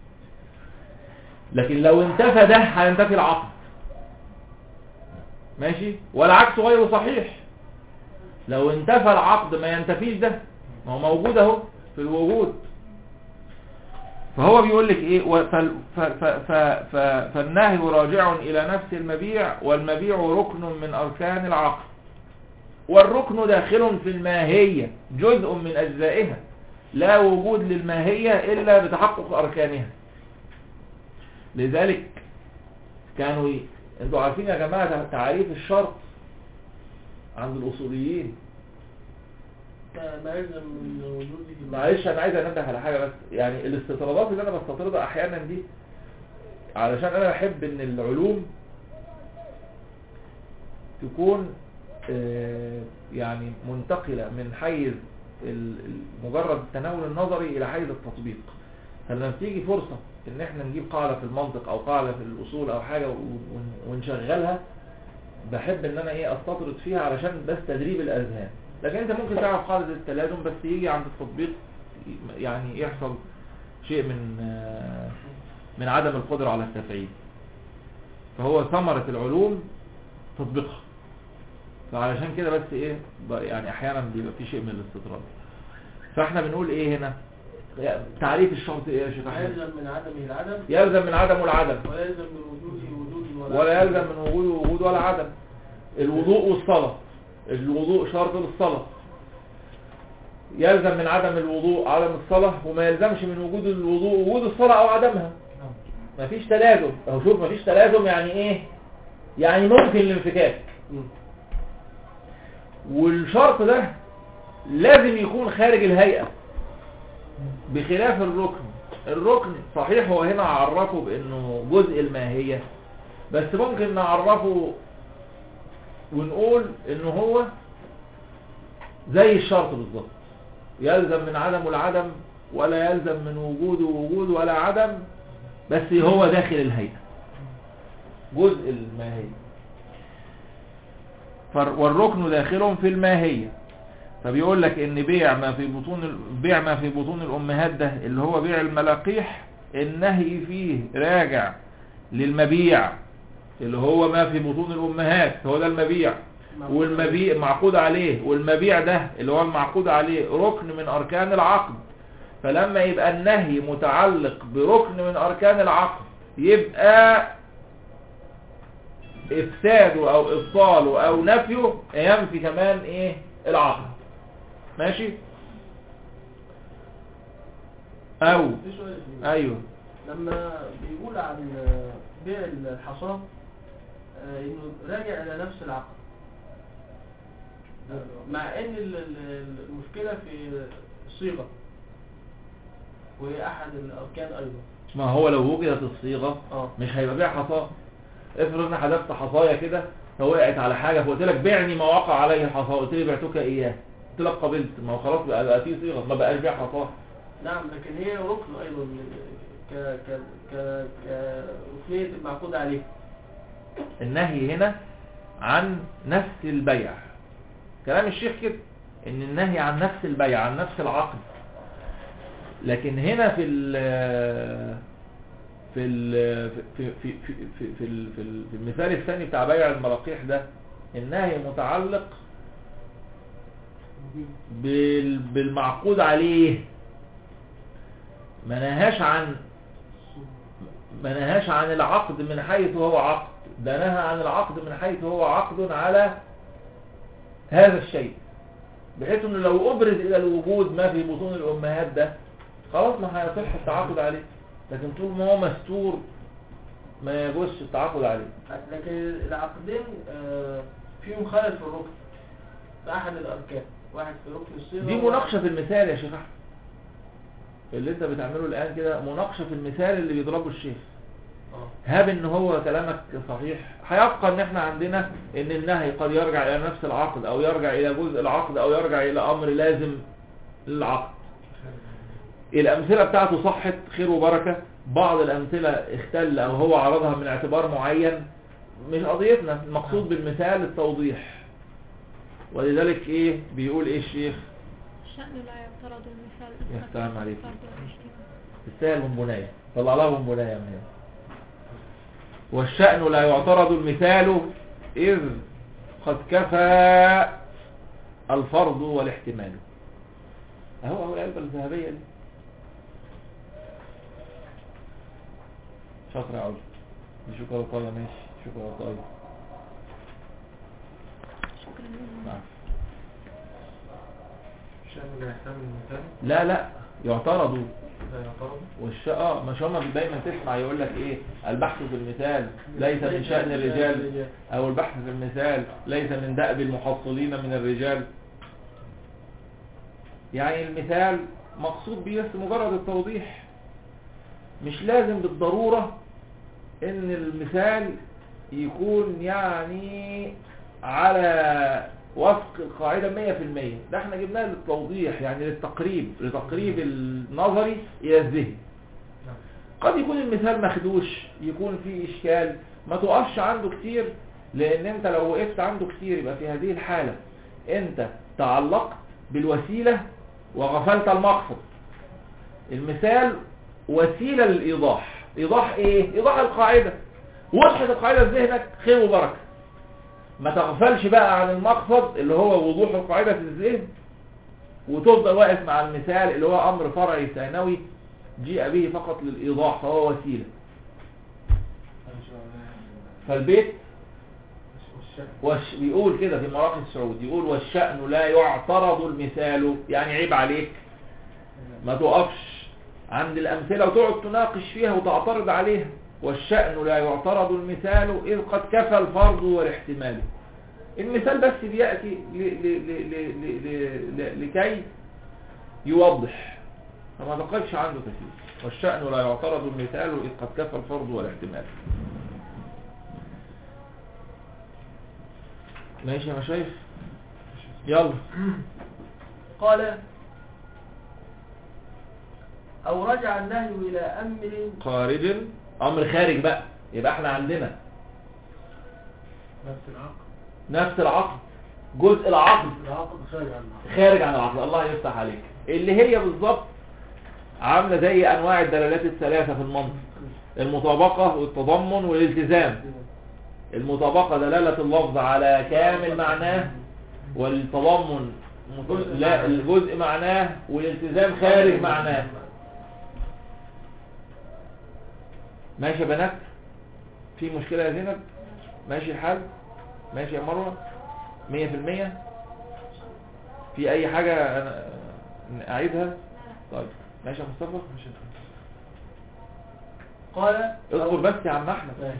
لكن لو انتفى ده هينتفي العقد ماشي والعكس غير صحيح لو انتفى العقد ما ينتفيش ده ما هو موجود اهو في الوجود فهو بيقول لك ايه و- فال- ف- ف- ف- ف- فالنهي راجع الى نفس المبيع والمبيع ركن من اركان العقد والركن داخل في الماهية جزء من أجزائها لا وجود للماهية إلا بتحقق أركانها لذلك كانوا ي... انتوا عارفين يا جماعة تعريف الشرط عند الأصوليين ما ما يلزم من وجوده معلش أنا عايز أنبه على حاجة بس يعني الاستطرادات اللي أنا بستطردها أحيانا دي علشان أنا بحب إن العلوم تكون آه، يعني منتقلة من حيز ال- ال- مجرد التناول النظري إلى حيز التطبيق فلما تيجي فرصة إن إحنا نجيب قاعدة في المنطق أو قاعدة في الأصول أو حاجة ون- ونشغلها بحب إن أنا إيه أستطرد فيها علشان بس تدريب الأذهان لكن أنت ممكن تعرف قاعدة التلازم بس يجي عند التطبيق يعني يحصل شيء من آه، من عدم القدرة على التفعيل فهو ثمرة العلوم تطبيقها فعلشان كده بس ايه ب- يعني احيانا بيبقى في شيء من الاستطراد فاحنا بنقول ايه هنا تعريف الشرط ايه يا شيخ احمد يلزم من عدمه العدم يلزم من عدم العدم ولا يلزم من وجوده وجود ولا ولا يلزم من وجود وجود ولا عدم الوضوء والصلاة الوضوء شرط للصلاة يلزم من عدم الوضوء عدم الصلاة وما يلزمش من وجود الوضوء وجود الصلاة او عدمها نعم. مفيش تلازم اهو شوف مفيش تلازم يعني ايه يعني ممكن الانفكاك مم. والشرط ده لازم يكون خارج الهيئة بخلاف الركن الركن صحيح هو هنا عرفه بانه جزء الماهية بس ممكن نعرفه ونقول انه هو زي الشرط بالظبط يلزم من عدم العدم ولا يلزم من وجوده وجود ولا عدم بس هو داخل الهيئة جزء الماهية فر- والركن داخل في الماهية فبيقول لك ان بيع ما في بطون ال- بيع ما في بطون الامهات ده اللي هو بيع الملاقيح النهي فيه راجع للمبيع اللي هو ما في بطون الامهات هو ده المبيع والمبيع معقود عليه والمبيع ده اللي هو المعقود عليه ركن من اركان العقد فلما يبقى النهي متعلق بركن من اركان العقد يبقى افساده او ابطاله او نفيه ينفي كمان ايه العقد ماشي او في سؤال فيه. ايوه لما بيقول عن بيع الحصاد آه، انه راجع الى نفس العقد مع ان ال- ال- المشكلة في الصيغة وهي احد الاركان ايضا ما هو لو وجدت الصيغة اه مش هيبقى بيع حصاه افرض انا حذفت حصايا كده فوقعت على حاجة فقلت لك بيعني ما وقع عليه الحصاه قلت لي بعتك اياه قلت لك قبلت ما هو خلاص بقى, بقى في صيغة ما بقاش بيع حصاه نعم لكن هي ركن ايضا ك ك ك كركنية المعقود عليه النهي هنا عن نفس البيع كلام الشيخ كده ان النهي عن نفس البيع عن نفس العقد لكن هنا في ال في ال في في في في في, ال- في, ال- في المثال الثاني بتاع بيع المراقيح ده النهي متعلق بال بالمعقود عليه ما نهاش عن ما نهاش عن العقد من حيث هو عقد ده نهى عن العقد من حيث هو عقد على هذا الشيء بحيث انه لو ابرز الى الوجود ما في بطون الامهات ده خلاص ما هيصح التعاقد عليه لكن طول ما هو مستور ما يجوزش التعاقد عليه لكن العقدين آه، فيهم خلل في الركن في احد الاركان واحد في ركن الصيغة دي وواحد- مناقشة في المثال يا شيخ احمد اللي انت بتعمله الان كده مناقشة في المثال اللي بيضربه الشيخ اه هاب ان هو كلامك صحيح هيبقى ان احنا عندنا ان النهي قد يرجع الى نفس العقد او يرجع الى جزء العقد او يرجع الى امر لازم للعقد الامثلة بتاعته صحت خير وبركة بعض الامثلة اختل او هو عرضها من اعتبار معين مش قضيتنا المقصود بالمثال التوضيح ولذلك ايه بيقول ايه الشيخ الشأن لا يعترض المثال يا سلام عليك. فرض الاجتماع تستاهل بونبوناية طلع لها بونبوناية من هنا والشأن لا يعترض المثال إذ قد كفى الفرض والاحتمال أهو أهو العلبة الذهبية دي شاطر يا عجل دي شوكولاتاية ماشي شوكولاتاية شكرا نعم الشأن لا يحتمل المثال لا لا يعترض لا يعترض والش اه مش هما دايما تسمع يقول لك ايه البحث في المثال ليس من شأن الرجال او البحث في المثال ليس من دأب المحصلين من الرجال يعني المثال مقصود به بس مجرد التوضيح مش لازم بالضرورة ان المثال يكون يعني على وفق القاعدة 100% ده احنا جبناه للتوضيح يعني للتقريب لتقريب النظري الى الذهن نعم. قد يكون المثال مخدوش يكون فيه اشكال ما تقفش عنده كتير لان انت لو وقفت عنده كتير يبقى في هذه الحالة انت تعلقت بالوسيلة وغفلت المقصد المثال وسيلة للإيضاح إيضاح إيه؟ إيضاح القاعدة وضحت القاعدة في ذهنك خير وبركة ما تغفلش بقى عن المقصد اللي هو وضوح القاعدة في الذهن وتفضل واقف مع المثال اللي هو أمر فرعي ثانوي جيء به فقط للإيضاح فهو وسيلة فالبيت وش بيقول كده في مراقي السعود يقول والشأن لا يعترض المثال يعني عيب عليك ما تقفش عند الأمثلة وتقعد تناقش فيها وتعترض عليها والشأن لا يعترض المثال إذ قد كفى الفرض والاحتمال المثال بس بيأتي ل- ل- ل- ل- ل- ل- لكي يوضح فما تقفش عنده كثير والشأن لا يعترض المثال إذ قد كفى الفرض والاحتمال ماشي يا مشايخ يلا قال أو رجع النهي إلى أمر خارج امر خارج بقى يبقى احنا عندنا نفس العقد نفس العقد جزء العقد العقد خارج عن العقد خارج عن العقد الله يفتح عليك اللي هي بالظبط عامله زي انواع الدلالات الثلاثه في المنطق المطابقه والتضمن والالتزام المطابقة دلالة اللفظ على كامل معناه والتضمن مت- جزء لا معناه. الجزء معناه والالتزام خارج معناه ماشي يا بنات في مشكلة يا زينب ماشي الحال ماشي يا مروة مية في المية في اي حاجة أنا اعيدها طيب ماشي يا مصطفى قال اصبر بس يا عم احمد ماشي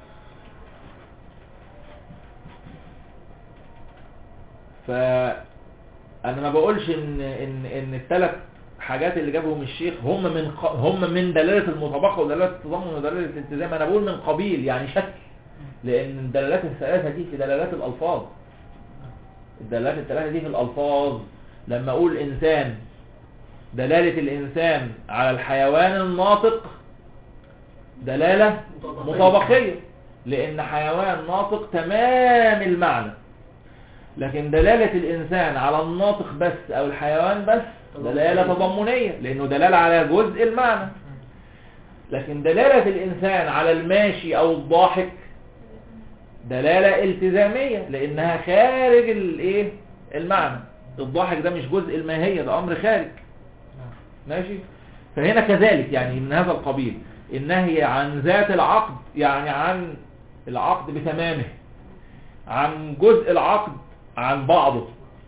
فانا ما بقولش ان ان ان الثلاث حاجات اللي جابهم الشيخ هم من ق- هم من دلاله المطابقه ودلاله التضمن ودلاله الالتزام انا بقول من قبيل يعني شكل لان الدلالات الثلاثه دي في دلالات الالفاظ الدلالات الثلاثه دي في الالفاظ لما اقول انسان دلاله الانسان على الحيوان الناطق دلاله مطابقية. مطابقيه لان حيوان ناطق تمام المعنى لكن دلالة الإنسان على الناطق بس أو الحيوان بس دلالة تضمنية لأنه دلالة على جزء المعنى لكن دلالة الإنسان على الماشي أو الضاحك دلالة التزامية لأنها خارج الإيه المعنى الضاحك ده مش جزء الماهية ده أمر خارج ماشي فهنا كذلك يعني من هذا القبيل النهي عن ذات العقد يعني عن العقد بتمامه عن جزء العقد عن بعضه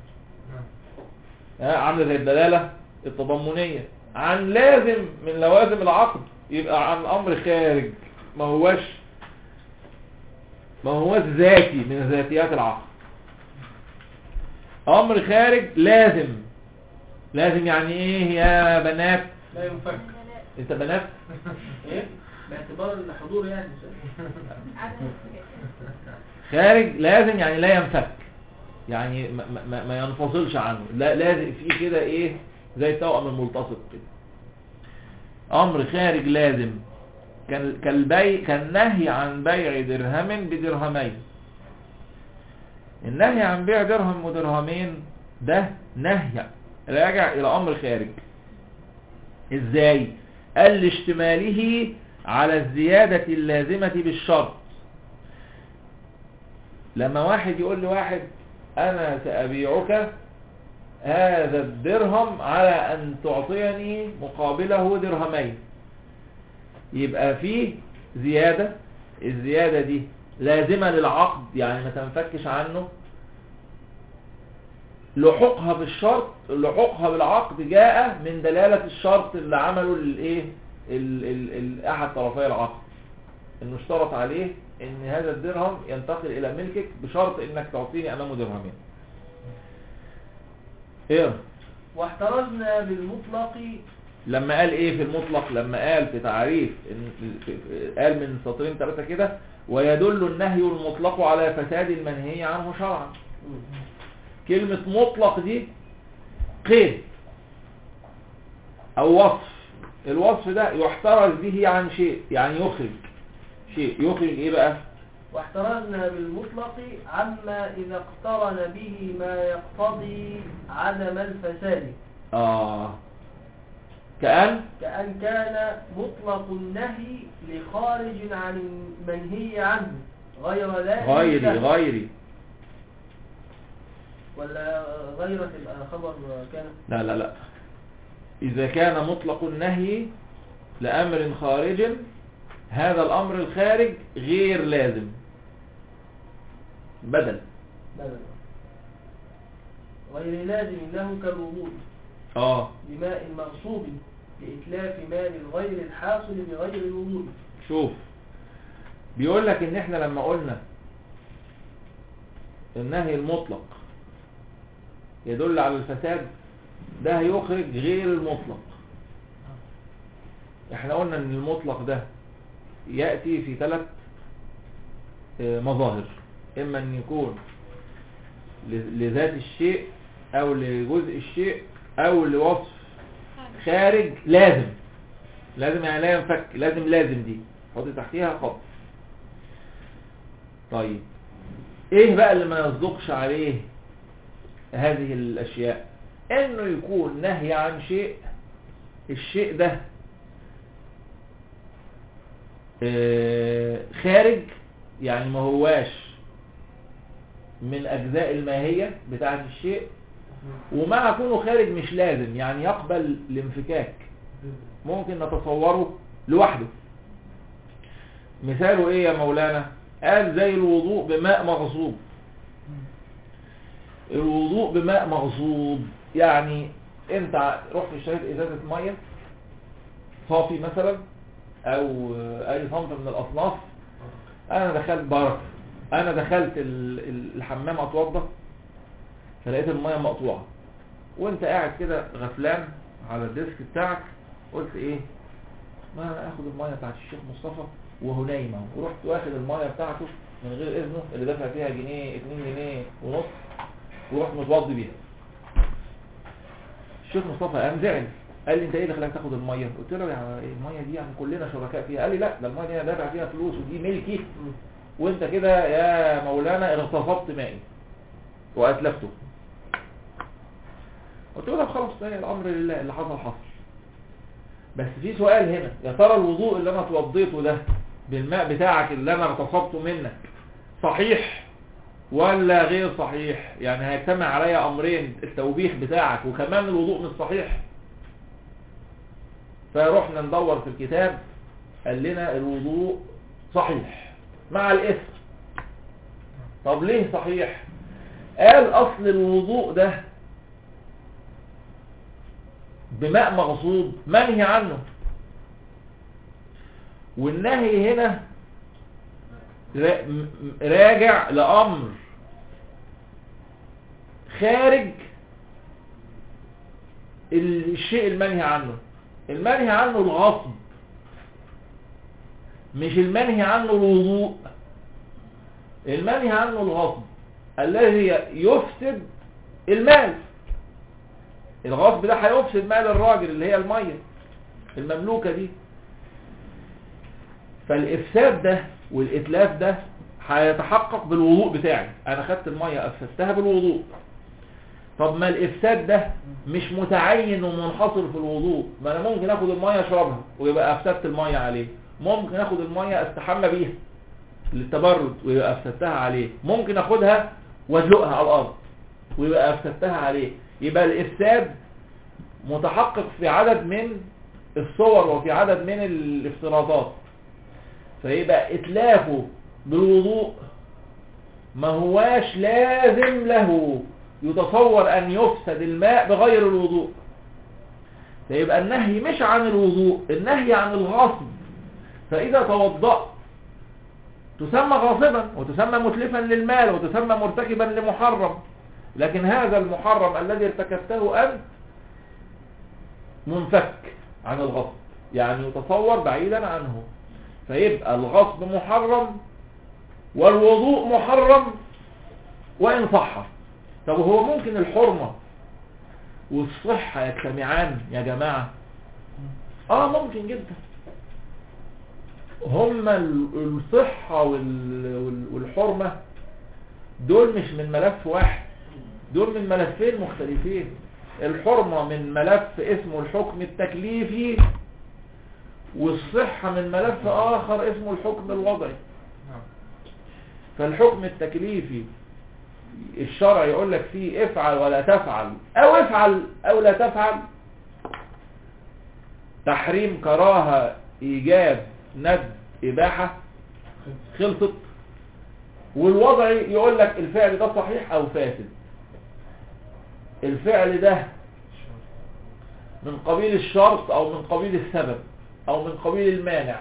ها، عامله زي الدلاله التضمنيه عن لازم من لوازم العقد يبقى عن امر خارج ما هوش ما هوش ذاتي من ذاتيات العقد امر خارج لازم لازم يعني ايه يا بنات لا ينفك انت بنات ايه باعتبار الحضور يعني خارج لازم يعني لا ينفك يعني ما, ما, ما ينفصلش عنه لا لازم في كده ايه زي التوأم الملتصق كده امر خارج لازم كان كالبيع كالنهي عن بيع درهم بدرهمين النهي عن بيع درهم ودرهمين ده نهي راجع الى امر خارج ازاي قال لاشتماله على الزيادة اللازمة بالشرط لما واحد يقول لواحد انا سأبيعك هذا الدرهم على ان تعطيني مقابله درهمين يبقى فيه زيادة الزيادة دي لازمة للعقد يعني ما تنفكش عنه لحوقها بالشرط لحوقها بالعقد جاء من دلالة الشرط اللي عمله الايه ال- ال- ال- احد طرفي العقد انه اشترط عليه ان هذا الدرهم ينتقل الى ملكك بشرط انك تعطيني امامه درهمين ايه واحترزنا بالمطلق لما قال ايه في المطلق لما قال في تعريف إن في- في- قال من سطرين ثلاثة كده ويدل النهي المطلق على فساد المنهي عنه شرعا كلمة مطلق دي قيد او وصف الوصف ده يحترز به عن شيء يعني يخرج شيء يخرج ايه بقى واحترزنا بالمطلق عما إذا اقترن به ما يقتضي عدم الفساد اه كأن كأن كان مطلق النهي لخارج عن المنهي عنه غير ذلك غيري غيري ولا غير تبقى خبر كان لا لا لا إذا كان مطلق النهي لأمر خارج هذا الأمر الخارج غير لازم بدل بدل غير لازم له كالوضوء اه بماء مغصوب لإتلاف مال الغير الحاصل بغير الوضوء شوف بيقول لك ان احنا لما قلنا النهي المطلق يدل على الفساد ده هيخرج غير المطلق احنا قلنا ان المطلق ده يأتي في ثلاث آه، مظاهر اما ان يكون ل- لذات الشيء او لجزء الشيء او لوصف خارج لازم لازم يعني لا ينفك لازم لازم دي حط تحتيها خط طيب ايه بقى اللي ما يصدقش عليه هذه الاشياء انه يكون نهي عن شيء الشيء ده آه، خارج يعني ما هواش من اجزاء الماهية بتاعة الشيء ومع كونه خارج مش لازم يعني يقبل الانفكاك ممكن نتصوره لوحده مثاله ايه يا مولانا قال زي الوضوء بماء مغصوب الوضوء بماء مغصوب يعني انت رحت اشتريت ازازة مية صافي مثلا او اي صنف من الاصناف انا دخلت بركة انا دخلت ال- ال- الحمام اتوضى فلقيت المية مقطوعة وانت قاعد كده غفلان على الديسك بتاعك قلت ايه ما انا اخد المية بتاعت الشيخ مصطفى وهو نايم اهو ورحت واخد المية بتاعته من غير اذنه اللي دافع فيها جنيه 2 جنيه ونص ورحت متوضي بيها الشيخ مصطفى قام زعل قال لي انت ايه اللي خلاك تاخد الميه قلت له يا الميه دي يعني كلنا شركاء فيها قال لي لا ده الميه دي انا دافع فيها فلوس ودي ملكي وانت كده يا مولانا اغتصبت مائي واتلفته قلت له طب خلاص ده الامر لله اللي حصل حصل بس في سؤال هنا يا ترى الوضوء اللي انا اتوضيته ده بالماء بتاعك اللي انا اغتصبته منك صحيح ولا غير صحيح يعني هيجتمع عليا امرين التوبيخ بتاعك وكمان الوضوء مش صحيح فرحنا ندور في الكتاب قال لنا الوضوء صحيح مع الاسم طب ليه صحيح قال اصل الوضوء ده بماء مغصوب منهي عنه والنهي هنا را- م- راجع لأمر خارج الشيء المنهي عنه المنهي عنه الغصب مش المنهي عنه الوضوء المنهي عنه الغصب الذي يفسد المال الغصب ده هيفسد مال الراجل اللي هي المية المملوكة دي فالإفساد ده والإتلاف ده هيتحقق بالوضوء بتاعي أنا خدت المية أفسدتها بالوضوء طب ما الإفساد ده مش متعين ومنحصر في الوضوء ما أنا ممكن أخد المية أشربها ويبقى أفسدت المية عليه ممكن أخد المية أستحمى بيها للتبرد ويبقى أفسدتها عليه ممكن أخدها وأدلقها على الأرض ويبقى أفسدتها عليه يبقى الإفساد متحقق في عدد من الصور وفي عدد من الافتراضات فيبقى اتلافه بالوضوء ما هواش لازم له يتصور ان يفسد الماء بغير الوضوء فيبقى النهي مش عن الوضوء النهي عن الغصب فاذا توضأت تسمى غاصبا وتسمى متلفا للمال وتسمى مرتكبا لمحرم لكن هذا المحرم الذي ارتكبته أنت منفك عن الغصب يعني يتصور بعيدا عنه فيبقى الغصب محرم والوضوء محرم وإن صح طب هو ممكن الحرمة والصحة يجتمعان يا جماعة اه ممكن جدا هما ال- الصحة وال- وال- والحرمة دول مش من ملف واحد دول من ملفين مختلفين الحرمة من ملف اسمه الحكم التكليفي والصحة من ملف آخر اسمه الحكم الوضعي نعم فالحكم التكليفي الشرع يقول لك فيه افعل ولا تفعل او افعل او لا تفعل تحريم كراهة ايجاب ند اباحة خلصت والوضعي يقول لك الفعل ده صحيح او فاسد الفعل ده من قبيل الشرط او من قبيل السبب او من قبيل المانع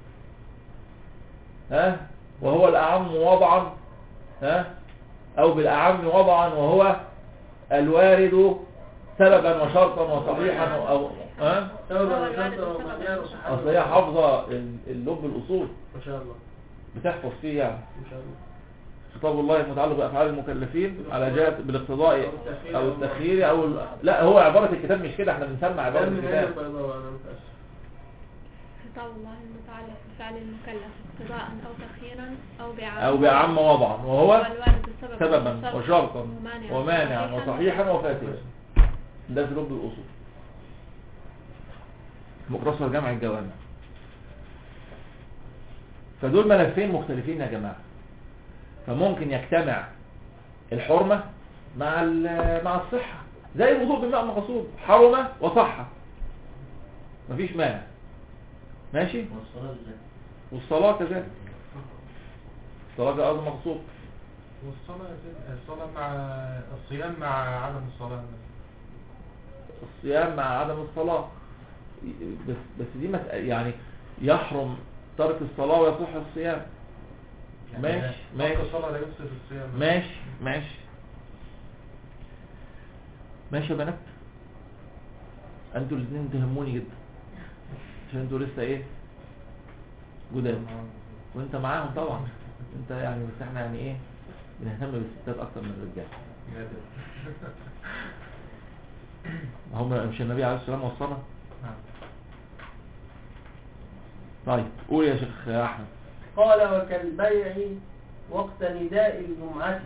ها وهو الاعم وضعا ها او بالاعم وضعا وهو الوارد سببا وشرطا وصحيحا او ها سببا هو وشرطا الوارد ومعنى والسبب. اصل هي حافظه اللب الاصول ما شاء الله بتحفظ فيه يعني ما شاء الله خطاب الله المتعلق بافعال المكلفين على جهه بالاقتضاء أو التأخير او أو التخيير او ال- لا هو عباره الكتاب مش كده احنا بنسمع عباره ده من هنا الكتاب البيضاء انا متأسف خطاب الله المتعلق بفعل المكلف اقتضاء أو تخييرا أو بعام او بعم وضعا وهو والوارد السبب سببا والشرط وشرطا ومانعا ومانعا وصحيحا وفاسدا ده في لب الاصول مقتصر جمع الجوامع فدول ملفين مختلفين يا جماعة فممكن يجتمع الحرمة مع ال- مع الصحة زي الوضوء بماء مغصوب حرمة وصحة مفيش مانع ماشي والصلاة ازاي؟ والصلاة كذلك الصلاة ده أرض مغصوب والصلاة يا سيدي الصلاة مع الصيام مع عدم الصلاة الصيام مع عدم الصلاة بس بس دي مسألة يعني يحرم ترك الصلاة ويصح الصيام ماشي ترك ماشي الصلاة لا يفسد الصيام ماشي ماشي ماشي يا بنات انتوا الاثنين تهموني جدا عشان انتوا لسه ايه جداد وانت معاهم طبعا انت يعني بس احنا يعني ايه بنهتم بالستات اكتر من الرجال هم مش النبي عليه الصلاه والسلام وصلنا طيب قول يا شيخ احمد قال وكالبيع وقت نداء الجمعة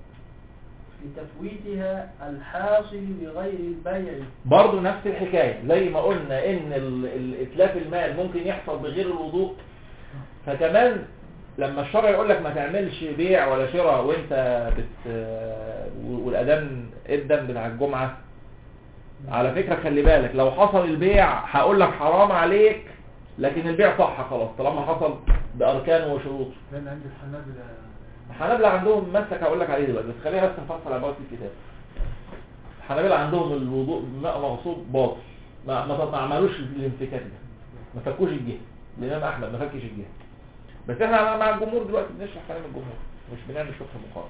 لتفويتها الحاصل بغير البيع برضه نفس الحكاية زي ما قلنا ان ال- ال- اتلاف المال ممكن يحصل بغير الوضوء فكمان لما الشرع يقول لك ما تعملش بيع ولا شراء وانت بت والاذان الدم بتاع الجمعة على فكرة خلي بالك لو حصل البيع هقول لك حرام عليك لكن البيع صح خلاص طالما حصل باركانه وشروطه لأن عند الحنابلة الحنابلة عندهم مسك هقول لك عليه دلوقتي بس خلينا بس نفصل عبارة الكتاب الحنابلة عندهم الوضوء بماء مغصوب باطل ما ما ما عملوش الانفكاك ده ما فكوش الجهة الإمام أحمد ما فكش الجهة بس احنا مع الجمهور دلوقتي بنشرح كلام الجمهور مش بنعمل شرح مقارنة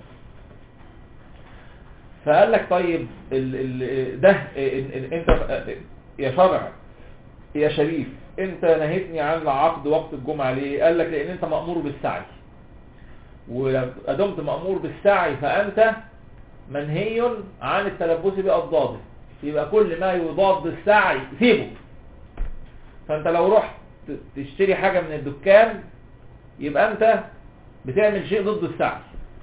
فقال لك طيب ال ال ده ال ال انت يا شرع يا شريف انت نهيتني عن العقد وقت الجمعة ليه قال لك لان انت مأمور بالسعي ودمت مأمور بالسعي فأنت منهي عن التلبس بأضداده يبقى كل ما يضاد السعي سيبه فأنت لو رحت تشتري حاجة من الدكان يبقى أنت بتعمل شيء ضد السعي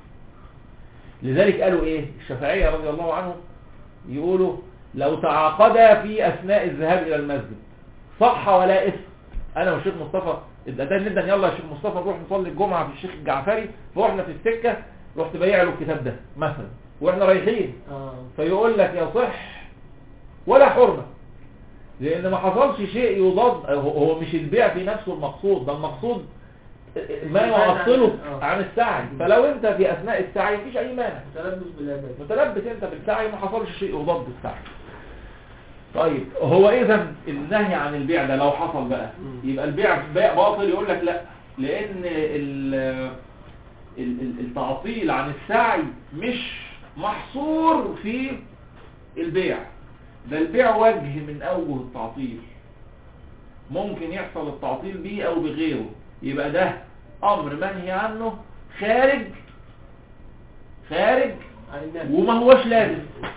لذلك قالوا إيه الشافعية رضي الله عنهم يقولوا لو تعاقدا في أثناء الذهاب إلى المسجد صح ولا إثم أنا والشيخ مصطفى الأذان جدا يلا يا شيخ مصطفى نروح نصلي الجمعة في الشيخ الجعفري فاحنا في السكة رحت بايع له الكتاب ده مثلا واحنا رايحين آه. فيقول لك يصح ولا حرمة لان ما حصلش شيء يضاد هو هو مش البيع في نفسه المقصود ده المقصود ما يعطله آه. عن السعي فلو انت في اثناء السعي مفيش اي مانع تلبس بالعبادة متلبس انت بالسعي ما حصلش شيء يضاد السعي طيب هو اذا النهي عن البيع ده لو حصل بقى مم. يبقى البيع بيع باطل يقول لك لا لان ال ال- ال- التعطيل عن السعي مش محصور في البيع ده البيع وجه من اوجه التعطيل ممكن يحصل التعطيل بيه او بغيره يبقى ده امر منهي عنه خارج خارج عن النبي وما هوش لازم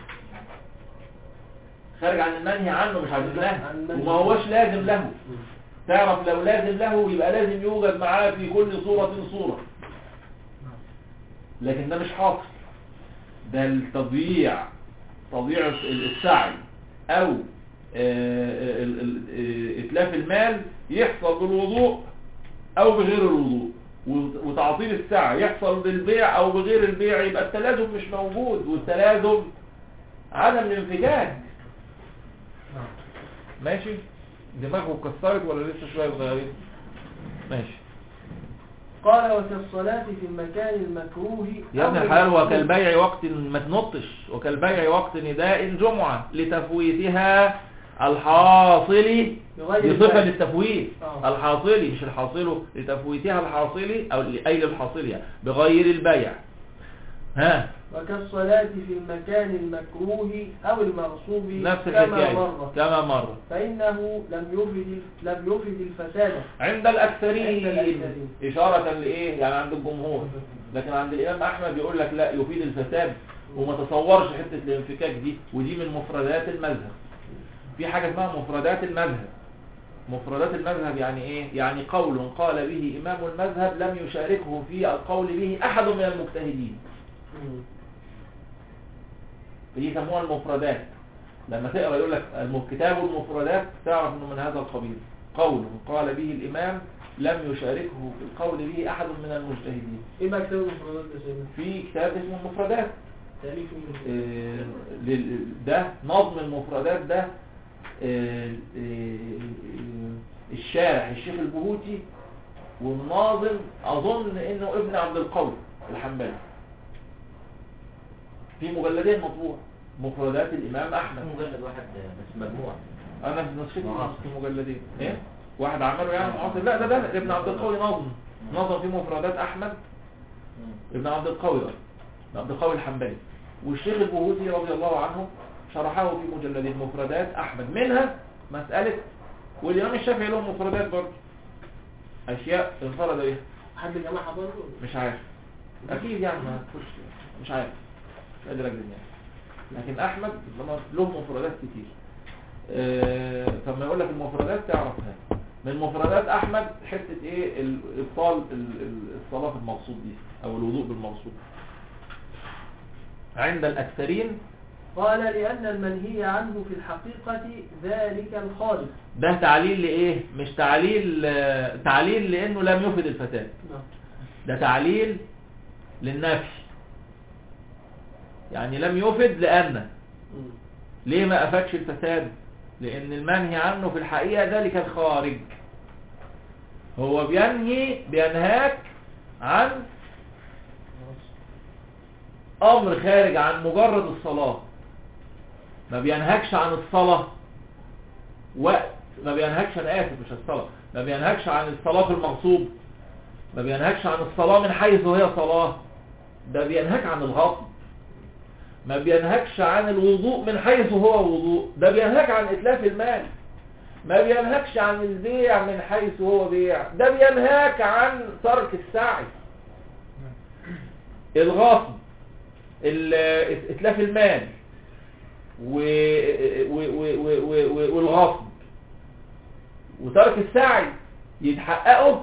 خارج عن المنهي عنه مش عن عن الله المنهي. وما هوش لازم له مم. تعرف لو لازم له يبقى لازم يوجد معاه في كل صورة صورة لكن ده مش حاصل ده التضييع تضييع السعي او آه، ال- ال- آه، اتلاف المال يحصل بالوضوء او بغير الوضوء وت- وتعطيل السعي يحصل بالبيع او بغير البيع يبقى التلازم مش موجود والتلازم عدم الانفكاك نعم ماشي دماغه اتكسرت ولا لسه شويه صغيرين ماشي قال وكالصلاة في المكان المكروه يا ابن أو الحلال المكروه. وكالبيع وقت ما تنطش وكالبيع وقت نداء الجمعة لتفويتها الحاصل بغير بصفة البيع. للتفويت آه. الحاصلي مش الحاصل لتفويتها الحاصلي او اي للحاصل يعني بغير البيع ها وكالصلاة في المكان المكروه أو المغصوب نفس كما الحكاية مر كما مر فإنه لم يفرد لم يفرد الفساد عند الأكثرين عند الأكثرين. إشارة لإيه يعني عند الجمهور لكن عند الإمام أحمد يقول لك لا يفيد الفساد وما تصورش حتة الانفكاك دي ودي من مفردات المذهب في حاجة اسمها مفردات المذهب مفردات المذهب يعني ايه يعني قول قال به إمام المذهب لم يشاركه في القول به أحد من المجتهدين مم. دي يسموها المفردات لما تقرا يقول لك الم- كتاب المفردات تعرف انه من هذا القبيل قول قال به الإمام لم يشاركه في القول به أحد من المجتهدين ايه بقى كتاب المفردات يا سيدنا؟ في كتاب اسمه المفردات تأليف مين؟ آه، لل- ده نظم المفردات ده آه، آه، الشارح الشيخ البهوتي والناظم أظن إنه ابن عبد القوي الحنبلي في مجلدين مطبوع مفردات الإمام أحمد مجلد واحد بس مجموعة أنا في نسختي معاصر. في مجلدين إيه؟ واحد عمله يعني معاصر لا ده ده ابن عبد القوي نظم نظم في مفردات أحمد ابن عبد القوي أيضا. ابن عبد القوي الحنبلي والشيخ البهوتي رضي الله عنه شرحه في مجلدين مفردات أحمد منها مسألة والإمام الشافعي له مفردات برضه أشياء انفرد بها حد جمعها برضه؟ مش عارف أكيد يعني ما تخش مش عارف مش قادر أجزم يعني لكن أحمد لما له مفردات كتير آه، فلما يقول لك المفردات تعرفها من مفردات أحمد حتة إيه ال- إبطال ال- ال- الصلاة في المقصود دي أو الوضوء بالمقصود عند الأكثرين قال لأن المنهي عنه في الحقيقة ذلك الخالق ده تعليل لإيه مش تعليل آه، تعليل لأنه لم يفد الفساد نعم. ده تعليل للنفي يعني لم يفد لأن مم. ليه ما أفادش الفساد لأن المنهي عنه في الحقيقة ذلك الخارج هو بينهي بينهاك عن أمر خارج عن مجرد الصلاة ما بينهكش عن الصلاة وقت ما بينهكش أنا آسف مش الصلاة ما بينهكش عن الصلاة في المغصوب ما بينهكش عن الصلاة من حيث هي صلاة ده بينهك عن الغصب ما بينهكش عن الوضوء من حيث هو وضوء ده بينهك عن إتلاف المال ما بينهكش عن البيع من حيث هو بيع ده بينهاك عن ترك السعي الغصب ال- إتلاف المال و... و... و... و... و... والغصب وترك السعي يتحققوا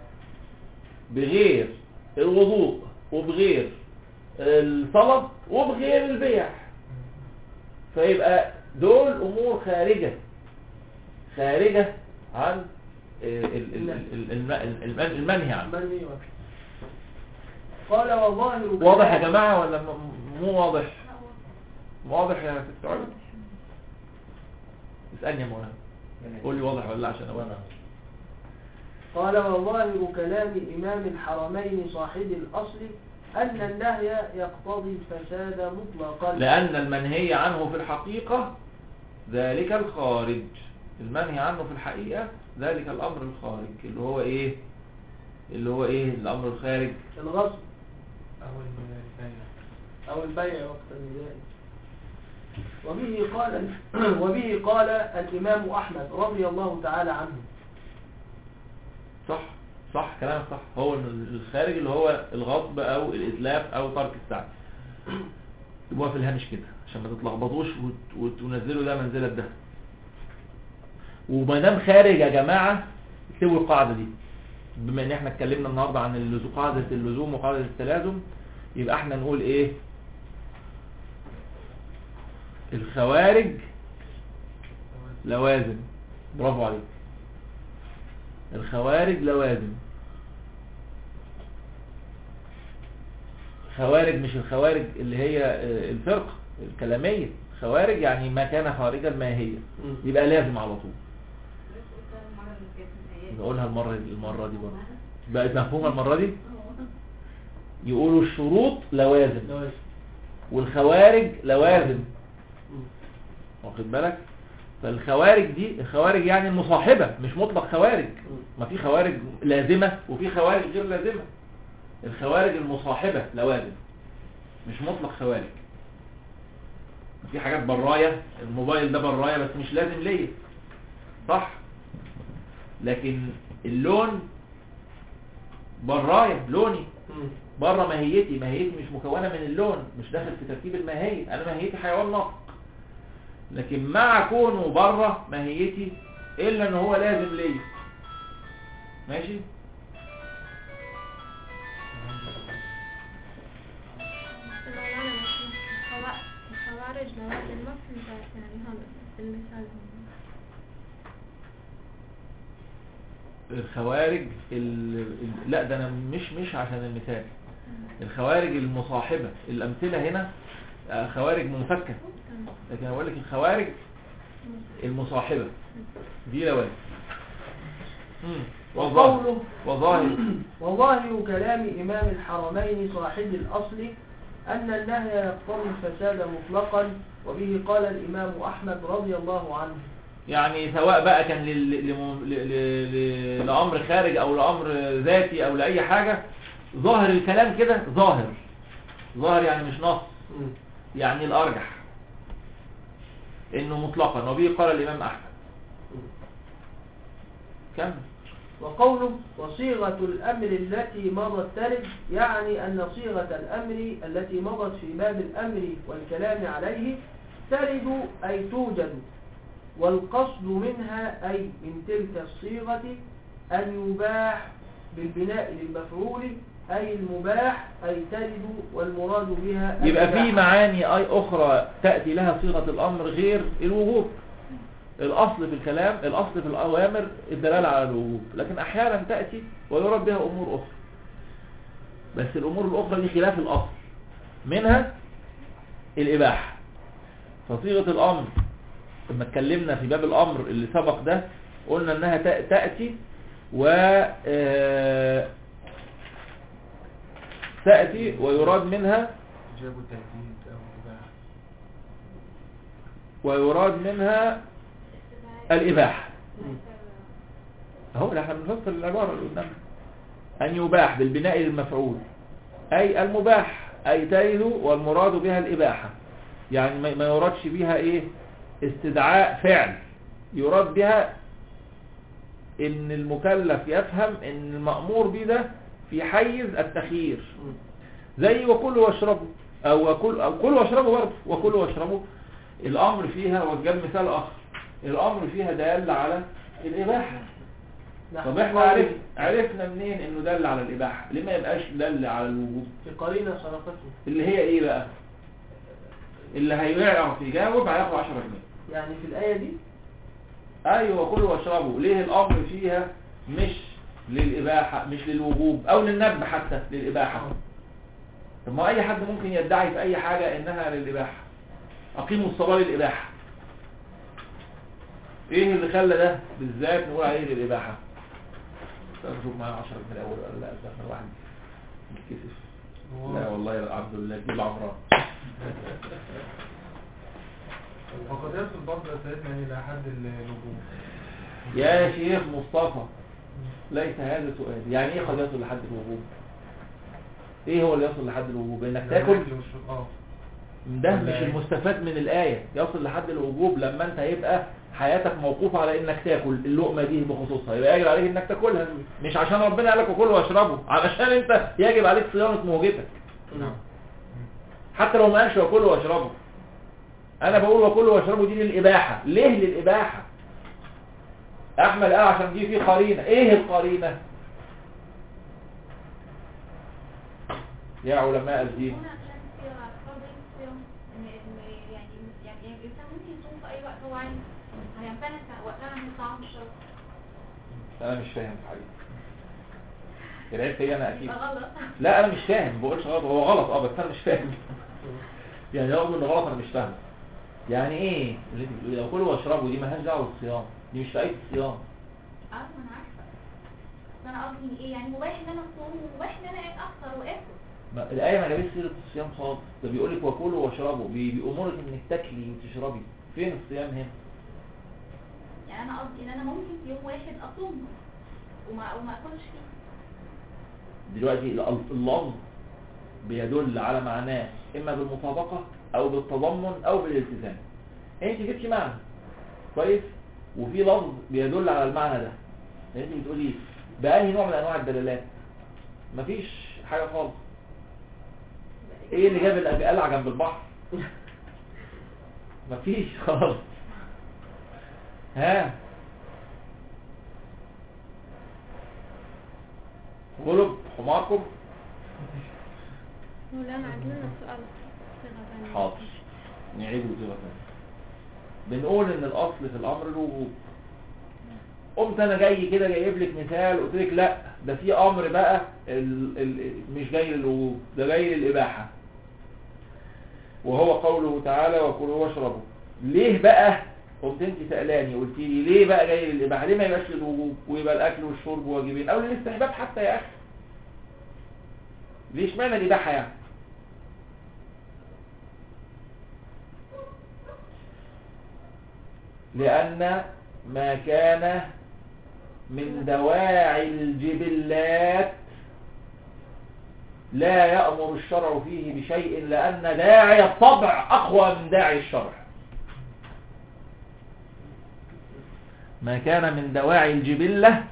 بغير الوضوء وبغير الصلاة وبغير البيع فيبقى دول امور خارجة خارجة عن ال- ال- ال- ال- الم- الم- المنهي عنه منهي عنه قال وظاهر واضح يا كلام- جماعة ولا م- مو واضح واضح يا ست علا اسألني يا مولانا قول لي واضح ولا لا عشان أقول وانا قال وظاهر كلام إمام الحرمين صاحب الأصل أن النهي يقتضي الفساد مطلقا لأن المنهي عنه في الحقيقة ذلك الخارج المنهي عنه في الحقيقة ذلك الأمر الخارج اللي هو إيه اللي هو إيه الأمر الخارج الغصب أو البيع أو البيع وقت النداء وبه قال وبه قال الإمام أحمد رضي الله تعالى عنه صح صح كلامك صح هو الخارج اللي هو الغصب أو الإتلاف أو ترك السعي يبقى في الهامش كده عشان ما تتلخبطوش وت- وتنزلوا ده منزلة ده وما دام خارج يا جماعة اكتبوا القاعدة دي بما ان احنا اتكلمنا النهاردة عن اللزوم قاعدة اللزوم وقاعدة التلازم يبقى احنا نقول ايه الخوارج لوازم برافو عليك الخوارج لوازم خوارج مش الخوارج اللي هي آه، الفرقة الكلامية خوارج يعني ما كان خارج الماهية يبقى لازم على طول نقولها المرة المرة دي برضه بقت مفهومة المرة دي يقولوا الشروط لوازم جواز. والخوارج لوازم واخد بالك فالخوارج دي الخوارج يعني المصاحبة مش مطلق خوارج ما في خوارج لازمة وفي خوارج غير لازمة الخوارج المصاحبة لوازم مش مطلق خوارج في حاجات براية الموبايل ده براية بس مش لازم ليا صح لكن اللون براية لوني مم. بره ماهيتي ماهيتي مش مكونة من اللون مش داخل في ترتيب الماهية انا ماهيتي حيوان ناطق لكن مع كونه بره ماهيتي الا ان هو لازم ليا ماشي مولانا مش الخوا- الخوارج لوازم ما فهمت يعني هذا المثال الخوارج ال... ال- لا ده انا مش مش عشان المثال الخوارج المصاحبة الامثلة هنا آه، خوارج منفكة لكن انا بقول لك الخوارج المصاحبة دي لوازم مم. وقوله وظاهر وظاهر كلام إمام الحرمين صاحب الأصل أن النهي يقتضي الفساد مطلقا وبه قال الإمام أحمد رضي الله عنه يعني سواء بقى كان لل... لم- ل... ل... ل... لأمر خارج أو لأمر ذاتي أو لأي حاجة ظاهر الكلام كده ظاهر ظاهر يعني مش نص يعني الأرجح إنه مطلقا وبه قال الإمام أحمد كمل وقوله وصيغة الأمر التي مضت ترد يعني أن صيغة الأمر التي مضت في باب الأمر والكلام عليه ترد أي توجد والقصد منها أي من تلك الصيغة أن يباح بالبناء للمفعول أي المباح أي ترد والمراد بها يبقى في الإباحة. معاني أي أخرى تأتي لها صيغة الأمر غير الوجوب الأصل في الكلام الأصل في الأوامر الدلالة على الوجوب لكن أحيانا تأتي ويراد بها أمور أخرى بس الأمور الأخرى دي خلاف الأصل منها الإباحة فصيغة الأمر لما اتكلمنا في باب الأمر اللي سبق ده قلنا أنها تأ- تأتي و آه، تأتي ويراد منها جابوا تهديد او اتباع ويراد منها الإباحة اهو احنا بنفسر العبارة اللي قدامنا أن يباح بالبناء للمفعول أي المباح أي ترد والمراد بها الإباحة يعني ما ما يرادش بها إيه استدعاء فعل يراد بها إن المكلف يفهم إن المأمور به ده في حيز التخيير زي وكلوا واشربوا أو وكل أو كلوا واشربوا برضه وكلوا واشربوا الأمر فيها وجاب مثال آخر الأمر فيها دل على الإباحة نحن طب احنا قال عرف عرفنا منين انه دل على الاباحه ليه ما يبقاش دل على الوجوب في قرينة صرفته اللي هي ايه بقى اللي هيعرف يجاوب هياخد 10 جنيه يعني في الآية دي ايوه كلوا واشربوا ليه الامر فيها مش للاباحه مش للوجوب او للندب حتى للاباحه طب ما اي حد ممكن يدعي في اي حاجه انها للاباحه اقيموا الصلاه للاباحه ايه اللي خلى ده بالذات نقول عليه للاباحه شوف معايا 10 من الاول ولا لا ده احنا واحد يتكسف لا والله يا عبد الله دي العمران وقد يصل برضه يا سيدنا الى حد الوجوب يا شيخ مصطفى ليس هذا سؤال يعني ايه قد يصل لحد الوجوب ايه هو اللي يصل لحد الوجوب انك تاكل الأكل والشرب- اه ده مش ولا- المستفاد من الآية يصل لحد الوجوب لما انت يبقى حياتك موقوفة على انك تاكل اللقمة دي بخصوصها يبقى يجب عليك انك تاكلها مش عشان ربنا قال لك وكلوا واشربوا علشان انت يجب عليك صيانة موجتك نعم حتى لو ما قالش وكلوا واشربوا انا بقول وكلوا واشربوا دي للإباحة ليه للإباحة احمد قال عشان دي في قرينة ايه القرينة يا علماء الدين هنا عشان الصيغة فرض الصيام إن إن يعني يعني يعني الإنسان ممكن يصوم في أي وقت هو عايز هيمتنع وقتها عن الطعام والشرب انا مش فاهم حقيقي العيب فيا انا اكيد يبقى غلط لا انا مش فاهم ما بقولش غلط هو غلط اه بس انا مش فاهم يعني رغم انه غلط انا مش فاهم يعني ايه اللي انت بتقولي لو كلوا واشربوا دي مالهاش دعوه بالصيام دي مش في ايه الصيام اه ما انا عارفه بس انا قصدي ايه يعني مباح ان انا اصوم ومباح ان انا افطر واكل ما الآية ما جابتش سيرة الصيام خالص ده بيقول لك وكلوا واشربوا بي- بيأمرك انك تاكلي وتشربي فين الصيام هنا يعني انا قصدي ان انا ممكن في يوم واحد اصوم وما وما اكلش فيه دلوقتي ال- اللفظ بيدل على معناه اما بالمطابقة او بالتضمن او بالالتزام انت جبتي معنى كويس وفي لفظ بيدل على المعنى ده انت بتقولي بأنهي نوع من انواع الدلالات مفيش حاجة خالص ايه اللي جاب القلعة جنب البحر مفيش خالص ها غلب حماركم مولانا عندنا سؤال صيغة ثانية حاضر نعيده صيغة ثانية بنقول ان الاصل في الامر الوجوب قمت انا جاي كده جايب لك مثال قلت لك لا ده في امر بقى ال ال مش جاي للوجوب ده جاي للاباحه وهو قوله تعالى وكلوا واشربوا ليه بقى قمت انت سالاني قلت لي ليه بقى جاي للاباحه ليه ما يبقاش للوجوب ويبقى الاكل والشرب واجبين او للاستحباب حتى يا اخي ليش معنى الاباحه يعني لأن ما كان من دواعي الجبلات لا يأمر الشرع فيه بشيء لأن داعي الطبع أقوى من داعي الشرع ما كان من دواعي الجبلة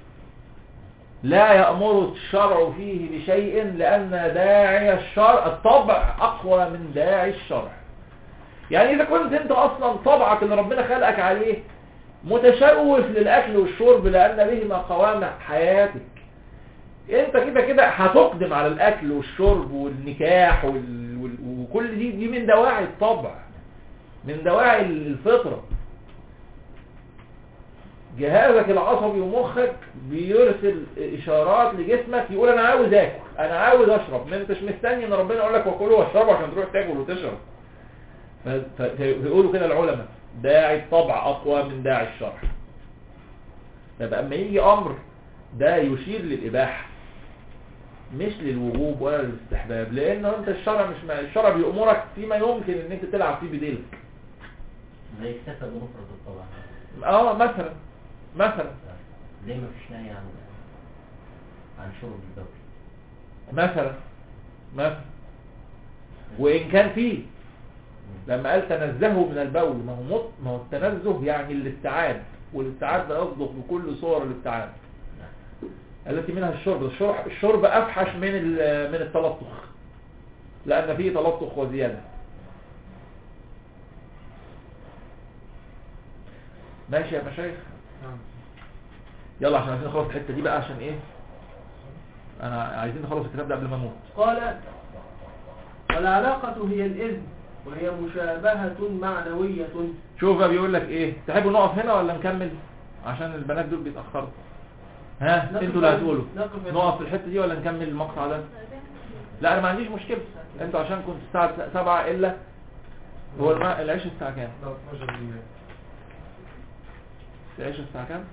لا يأمر الشرع فيه بشيء لأن داعي الشرع الطبع أقوى من داعي الشرع يعني إذا كنت أنت أصلا طبعك اللي ربنا خلقك عليه متشوف للأكل والشرب لأن بهما قوام حياتك أنت كده كده هتقدم على الأكل والشرب والنكاح وال... وال... وكل دي دي من دواعي الطبع من دواعي الفطرة جهازك العصبي ومخك بيرسل إشارات لجسمك يقول أنا عاوز آكل أنا عاوز أشرب ما أنتش مستني إن ربنا يقول لك وكلوا واشربوا عشان تروح تاكل وتشرب ف- ف- فيقولوا كده العلماء داعي الطبع أقوى من داعي الشرع يبقى أما يجي أمر ده يشير للإباحة مش للوجوب ولا للاستحباب لأن أنت الشرع مش ما الشرع بيأمرك فيما يمكن إن أنت تلعب فيه بديلك زي اكتفى بمفرد الطبع اه مثلا مثلا ليه ما فيش نهي عن عن شرب البول مثلا مثلا وإن كان فيه لما قال تنزهوا من البول ما هو مط... ما هو التنزه يعني الابتعاد والابتعاد ده يصدق بكل صور الابتعاد التي منها الشرب الشرب, الشرب أفحش من ال- من التلطخ لأن فيه تلطخ وزيادة ماشي يا مشايخ نعم. يلا عشان عايزين نخلص الحتة دي بقى عشان ايه انا عايزين نخلص الكتاب ده قبل ما اموت قال والعلاقة هي الإذن وهي مشابهة معنوية شوف بقى بيقول لك ايه تحبوا نقف هنا ولا نكمل عشان البنات دول بيتأخروا ها نقف انتوا اللي هتقولوا نقف هنا. نقف في الحتة دي ولا نكمل المقطع ده لا انا ما عنديش مشكلة انتوا عشان كنت الساعة سبعة الا هو الم- العشاء الساعة كام لا 12 بالليل العشاء الساعة كام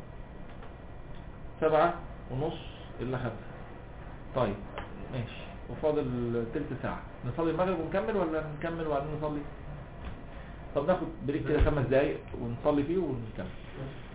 سبعة ونص الا خمسة طيب ماشي وفاضل تلت ساعة نصلي المغرب ونكمل ولا نكمل وبعدين نصلي طب ناخد بريك كده خمس دقايق ونصلي فيه ونكمل